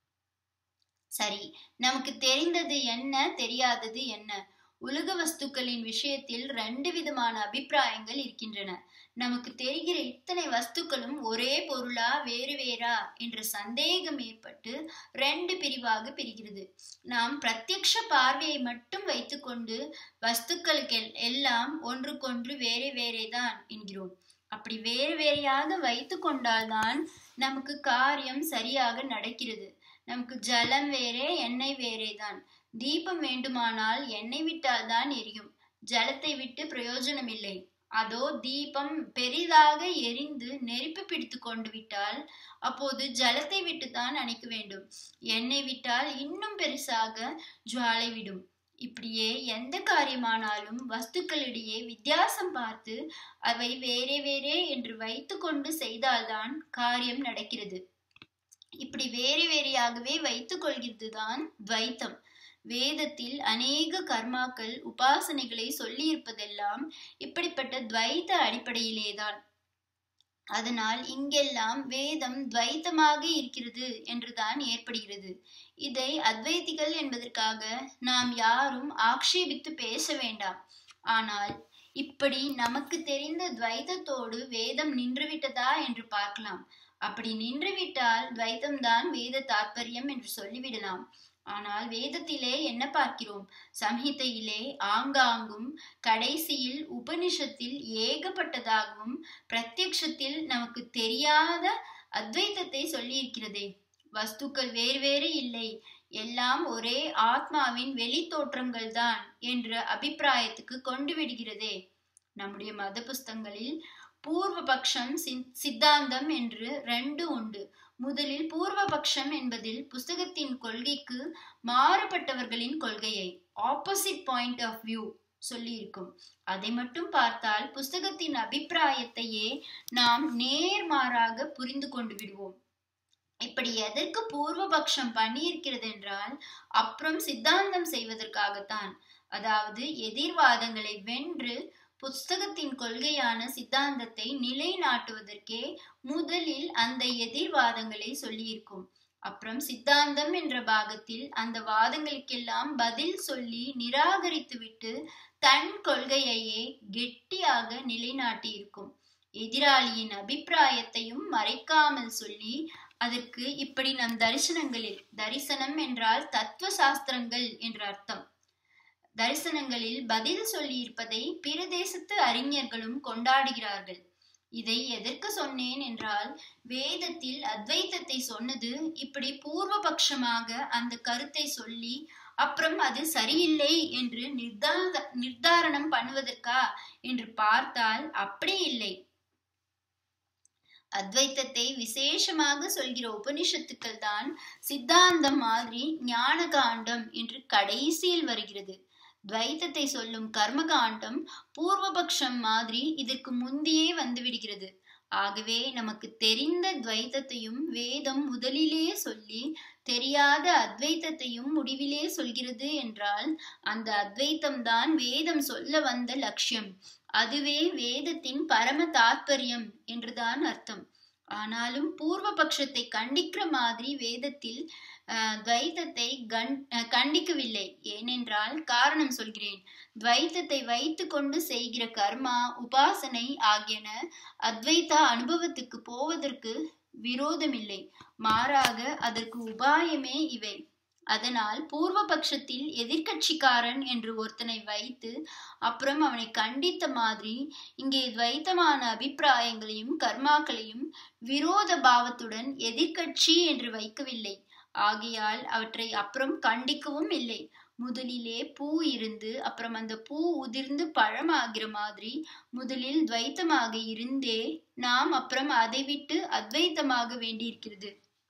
சரி நமக்கு தெரிந்தது என்ன தெரியாதது என்ன உலக வஸ்துக்களின் விஷயத்தில் ரெண்டு விதமான அபிப்பிராயங்கள் இருக்கின்றன நமக்கு தெரிகிற இத்தனை வஸ்துக்களும் ஒரே பொருளா வேறு வேறா என்ற சந்தேகம் ஏற்பட்டு ரெண்டு பிரிவாக பிரிகிறது நாம் பிரத்யக்ஷ பார்வையை மட்டும் வைத்துக்கொண்டு வஸ்துக்களுக்கு எல்லாம் ஒன்றுக்கொன்று வேறே வேறேதான் என்கிறோம் அப்படி வேறு வேறையாக வைத்து கொண்டால்தான் நமக்கு காரியம் சரியாக நடக்கிறது நமக்கு ஜலம் வேறே எண்ணெய் வேறேதான் தீபம் வேண்டுமானால் எண்ணெய் விட்டால் தான் எரியும் ஜலத்தை விட்டு பிரயோஜனம் இல்லை அதோ தீபம் பெரிதாக எரிந்து நெருப்பு பிடித்து கொண்டு விட்டால் அப்போது ஜலத்தை விட்டு தான் அணைக்க வேண்டும் எண்ணெய் விட்டால் இன்னும் பெருசாக ஜுவாலை விடும் இப்படியே எந்த காரியமானாலும் வஸ்துக்களிடையே வித்தியாசம் பார்த்து அவை வேறே வேறே என்று வைத்து கொண்டு செய்தால்தான் காரியம் நடக்கிறது இப்படி வேறு வேறையாகவே வைத்துக் கொள்கிறது தான் துவைத்தம் வேதத்தில் அநேக கர்மாக்கள் உபாசனைகளை சொல்லியிருப்பதெல்லாம் இப்படிப்பட்ட துவைத்த அடிப்படையிலேதான் அதனால் இங்கெல்லாம் வேதம் துவைத்தமாக இருக்கிறது என்றுதான் ஏற்படுகிறது இதை அத்வைத்திகள் என்பதற்காக நாம் யாரும் ஆக்ஷேபித்து பேச வேண்டாம் ஆனால் இப்படி நமக்கு தெரிந்த துவைத்தத்தோடு வேதம் நின்றுவிட்டதா என்று பார்க்கலாம் அப்படி நின்றுவிட்டால் துவைத்தம்தான் வேத தாற்பயம் என்று சொல்லிவிடலாம் ஆனால் வேதத்திலே என்ன பார்க்கிறோம் சம்ஹிதையிலே ஆங்காங்கும் கடைசியில் உபனிஷத்தில் ஏகப்பட்டதாகவும் பிரத்யக்ஷத்தில் நமக்கு தெரியாத அத்வைத்தத்தை சொல்லியிருக்கிறதே வஸ்துக்கள் வேறு வேறு இல்லை எல்லாம் ஒரே ஆத்மாவின் வெளி தோற்றங்கள் தான் என்ற அபிப்பிராயத்துக்கு கொண்டு விடுகிறதே நம்முடைய மத புஸ்தங்களில் பூர்வபக்ஷம் சித்தாந்தம் என்று ரெண்டு உண்டு முதலில் பூர்வபக்ஷம் என்பதில் புஸ்தகத்தின் கொள்கைக்கு மாறுபட்டவர்களின் கொள்கையை ஆப்போசிட் பாயிண்ட் ஆஃப் வியூ சொல்லியிருக்கும் அதை மட்டும் பார்த்தால் புஸ்தகத்தின் அபிப்பிராயத்தையே நாம் நேர்மாறாக புரிந்து கொண்டு விடுவோம் இப்படி எதற்கு பூர்வபக்ஷம் பண்ணியிருக்கிறது என்றால் அப்புறம் சித்தாந்தம் செய்வதற்காகத்தான் அதாவது எதிர்வாதங்களை வென்று புஸ்தகத்தின் கொள்கையான சித்தாந்தத்தை நிலைநாட்டுவதற்கே முதலில் அந்த எதிர்வாதங்களை சொல்லியிருக்கும் அப்புறம் சித்தாந்தம் என்ற பாகத்தில் அந்த வாதங்களுக்கெல்லாம் பதில் சொல்லி நிராகரித்துவிட்டு தன் கொள்கையையே கெட்டியாக நிலைநாட்டி இருக்கும் எதிராளியின் அபிப்பிராயத்தையும் மறைக்காமல் சொல்லி அதற்கு இப்படி நம் தரிசனங்களில் தரிசனம் என்றால் தத்துவ சாஸ்திரங்கள் என்ற அர்த்தம் தரிசனங்களில் பதில் சொல்லியிருப்பதை பிற தேசத்து அறிஞர்களும் கொண்டாடுகிறார்கள் இதை எதற்கு சொன்னேன் என்றால் வேதத்தில் அத்வைத்தத்தை சொன்னது இப்படி பூர்வபக்ஷமாக அந்த கருத்தை சொல்லி அப்புறம் அது சரியில்லை என்று நிர்தார நிர்தாரணம் பண்ணுவதற்கா என்று பார்த்தால் அப்படி இல்லை அத்வைத்தத்தை விசேஷமாக சொல்கிற உபனிஷத்துக்கள் தான் சித்தாந்தம் மாதிரி ஞான காண்டம் என்று கடைசியில் வருகிறது துவைத்தத்தை சொல்லும் கர்மகாண்டம் பூர்வபக்ஷம் மாதிரி இதற்கு முந்தியே வந்துவிடுகிறது ஆகவே நமக்கு தெரிந்த துவைத்தத்தையும் வேதம் முதலிலே சொல்லி தெரியாத அத்வைத்தத்தையும் முடிவிலே சொல்கிறது என்றால் அந்த அத்வைத்தம் தான் வேதம் சொல்ல வந்த லட்சியம் அதுவே வேதத்தின் பரம தாத்பரியம் என்றுதான் அர்த்தம் ஆனாலும் பூர்வ பட்சத்தை கண்டிக்கிற மாதிரி வேதத்தில் துவைத்தத்தை கண் கண்டிக்கவில்லை ஏனென்றால் காரணம் சொல்கிறேன் துவைத்தத்தை வைத்து கொண்டு செய்கிற கர்மா உபாசனை ஆகியன அத்வைத்தா அனுபவத்துக்கு போவதற்கு விரோதமில்லை மாறாக அதற்கு உபாயமே இவை அதனால் பூர்வ பட்சத்தில் எதிர்கட்சிக்காரன் என்று ஒருத்தனை வைத்து அப்புறம் அவனை கண்டித்த மாதிரி இங்கே துவைத்தமான அபிப்பிராயங்களையும் கர்மாக்களையும் விரோத பாவத்துடன் எதிர்கட்சி என்று வைக்கவில்லை ஆகையால் அவற்றை அப்புறம் கண்டிக்கவும் இல்லை முதலிலே பூ இருந்து அப்புறம் அந்த பூ உதிர்ந்து பழமாகிற மாதிரி முதலில் துவைத்தமாக இருந்தே நாம் அப்புறம் அதை விட்டு அத்வைத்தமாக வேண்டியிருக்கிறது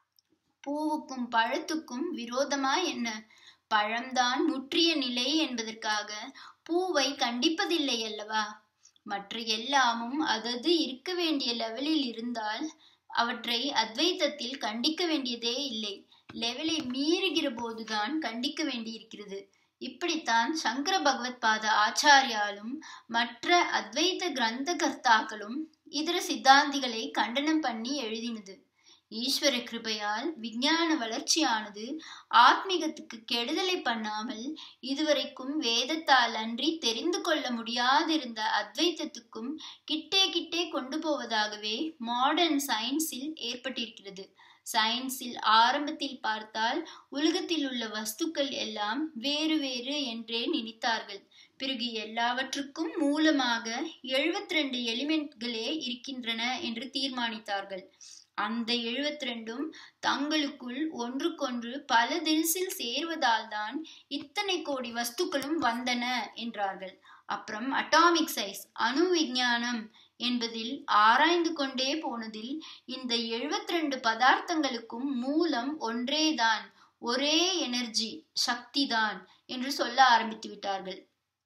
பூவுக்கும் பழத்துக்கும் விரோதமா என்ன பழம்தான் முற்றிய நிலை என்பதற்காக பூவை கண்டிப்பதில்லை அல்லவா மற்ற எல்லாமும் அதது இருக்க வேண்டிய லெவலில் இருந்தால் அவற்றை அத்வைத்தத்தில் கண்டிக்க வேண்டியதே இல்லை லெவலை மீறுகிற போதுதான் கண்டிக்க வேண்டியிருக்கிறது இப்படித்தான் சங்கர பகவத் பாத ஆச்சாரியாலும் மற்ற அத்வைத கிரந்த கர்த்தாக்களும் இதர சித்தாந்திகளை கண்டனம் பண்ணி எழுதினது ஈஸ்வர கிருபையால் விஞ்ஞான வளர்ச்சியானது ஆத்மீகத்துக்கு கெடுதலை பண்ணாமல் இதுவரைக்கும் வேதத்தால் அன்றி தெரிந்து கொள்ள முடியாதிருந்த அத்வைத்தத்துக்கும் கிட்டே கிட்டே கொண்டு போவதாகவே மாடர்ன் சயின்ஸில் ஏற்பட்டிருக்கிறது சயின்ஸில் ஆரம்பத்தில் பார்த்தால் உலகத்தில் உள்ள வஸ்துக்கள் எல்லாம் வேறு வேறு என்றே நினைத்தார்கள் பிறகு எல்லாவற்றுக்கும் மூலமாக எழுபத்தி ரெண்டு எலிமெண்ட்களே இருக்கின்றன என்று தீர்மானித்தார்கள் அந்த எழுபத்தி ரெண்டும் தங்களுக்குள் ஒன்றுக்கொன்று பல தினசில் சேர்வதால் தான் இத்தனை கோடி வஸ்துக்களும் வந்தன என்றார்கள் அப்புறம் அட்டாமிக் சைஸ் அணு விஞ்ஞானம் என்பதில் ஆராய்ந்து கொண்டே போனதில் இந்த எழுபத்தி ரெண்டு பதார்த்தங்களுக்கும் மூலம் ஒன்றேதான் ஒரே எனர்ஜி சக்தி தான் என்று சொல்ல ஆரம்பித்து விட்டார்கள்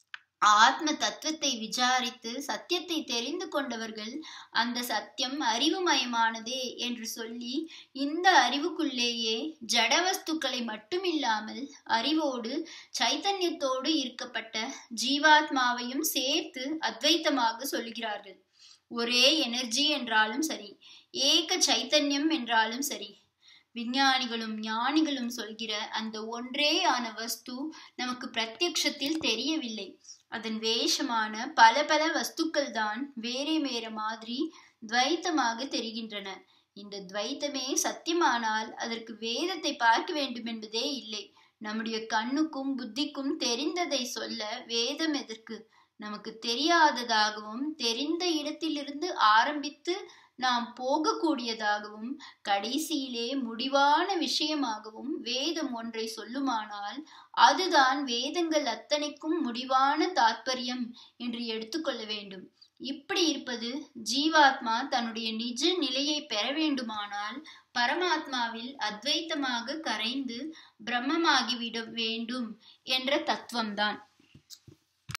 ஆத்ம தத்துவத்தை விசாரித்து சத்தியத்தை தெரிந்து கொண்டவர்கள் அந்த சத்தியம் அறிவுமயமானதே என்று சொல்லி இந்த அறிவுக்குள்ளேயே ஜட வஸ்துக்களை மட்டுமில்லாமல் அறிவோடு சைத்தன்யத்தோடு இருக்கப்பட்ட ஜீவாத்மாவையும் சேர்த்து அத்வைத்தமாக சொல்லுகிறார்கள் ஒரே எனர்ஜி என்றாலும் சரி ஏக சைத்தன்யம் என்றாலும் சரி விஞ்ஞானிகளும் ஞானிகளும் சொல்கிற அந்த ஒன்றே ஆன வஸ்து நமக்கு பிரத்யக்ஷத்தில் தெரியவில்லை அதன் வேஷமான பல பல வஸ்துக்கள் தான் வேறே வேற மாதிரி துவைத்தமாக தெரிகின்றன இந்த துவைத்தமே சத்தியமானால் அதற்கு வேதத்தை பார்க்க வேண்டும் என்பதே இல்லை நம்முடைய கண்ணுக்கும் புத்திக்கும் தெரிந்ததை சொல்ல வேதம் எதற்கு நமக்கு தெரியாததாகவும் தெரிந்த இடத்திலிருந்து ஆரம்பித்து நாம் போகக்கூடியதாகவும் கடைசியிலே முடிவான விஷயமாகவும் வேதம் ஒன்றை சொல்லுமானால் அதுதான் வேதங்கள் அத்தனைக்கும் முடிவான தாத்பரியம் என்று எடுத்துக்கொள்ள வேண்டும் இப்படி இருப்பது ஜீவாத்மா தன்னுடைய நிஜ நிலையை பெற வேண்டுமானால் பரமாத்மாவில் அத்வைத்தமாக கரைந்து பிரம்மமாகிவிட வேண்டும் என்ற தத்துவம்தான்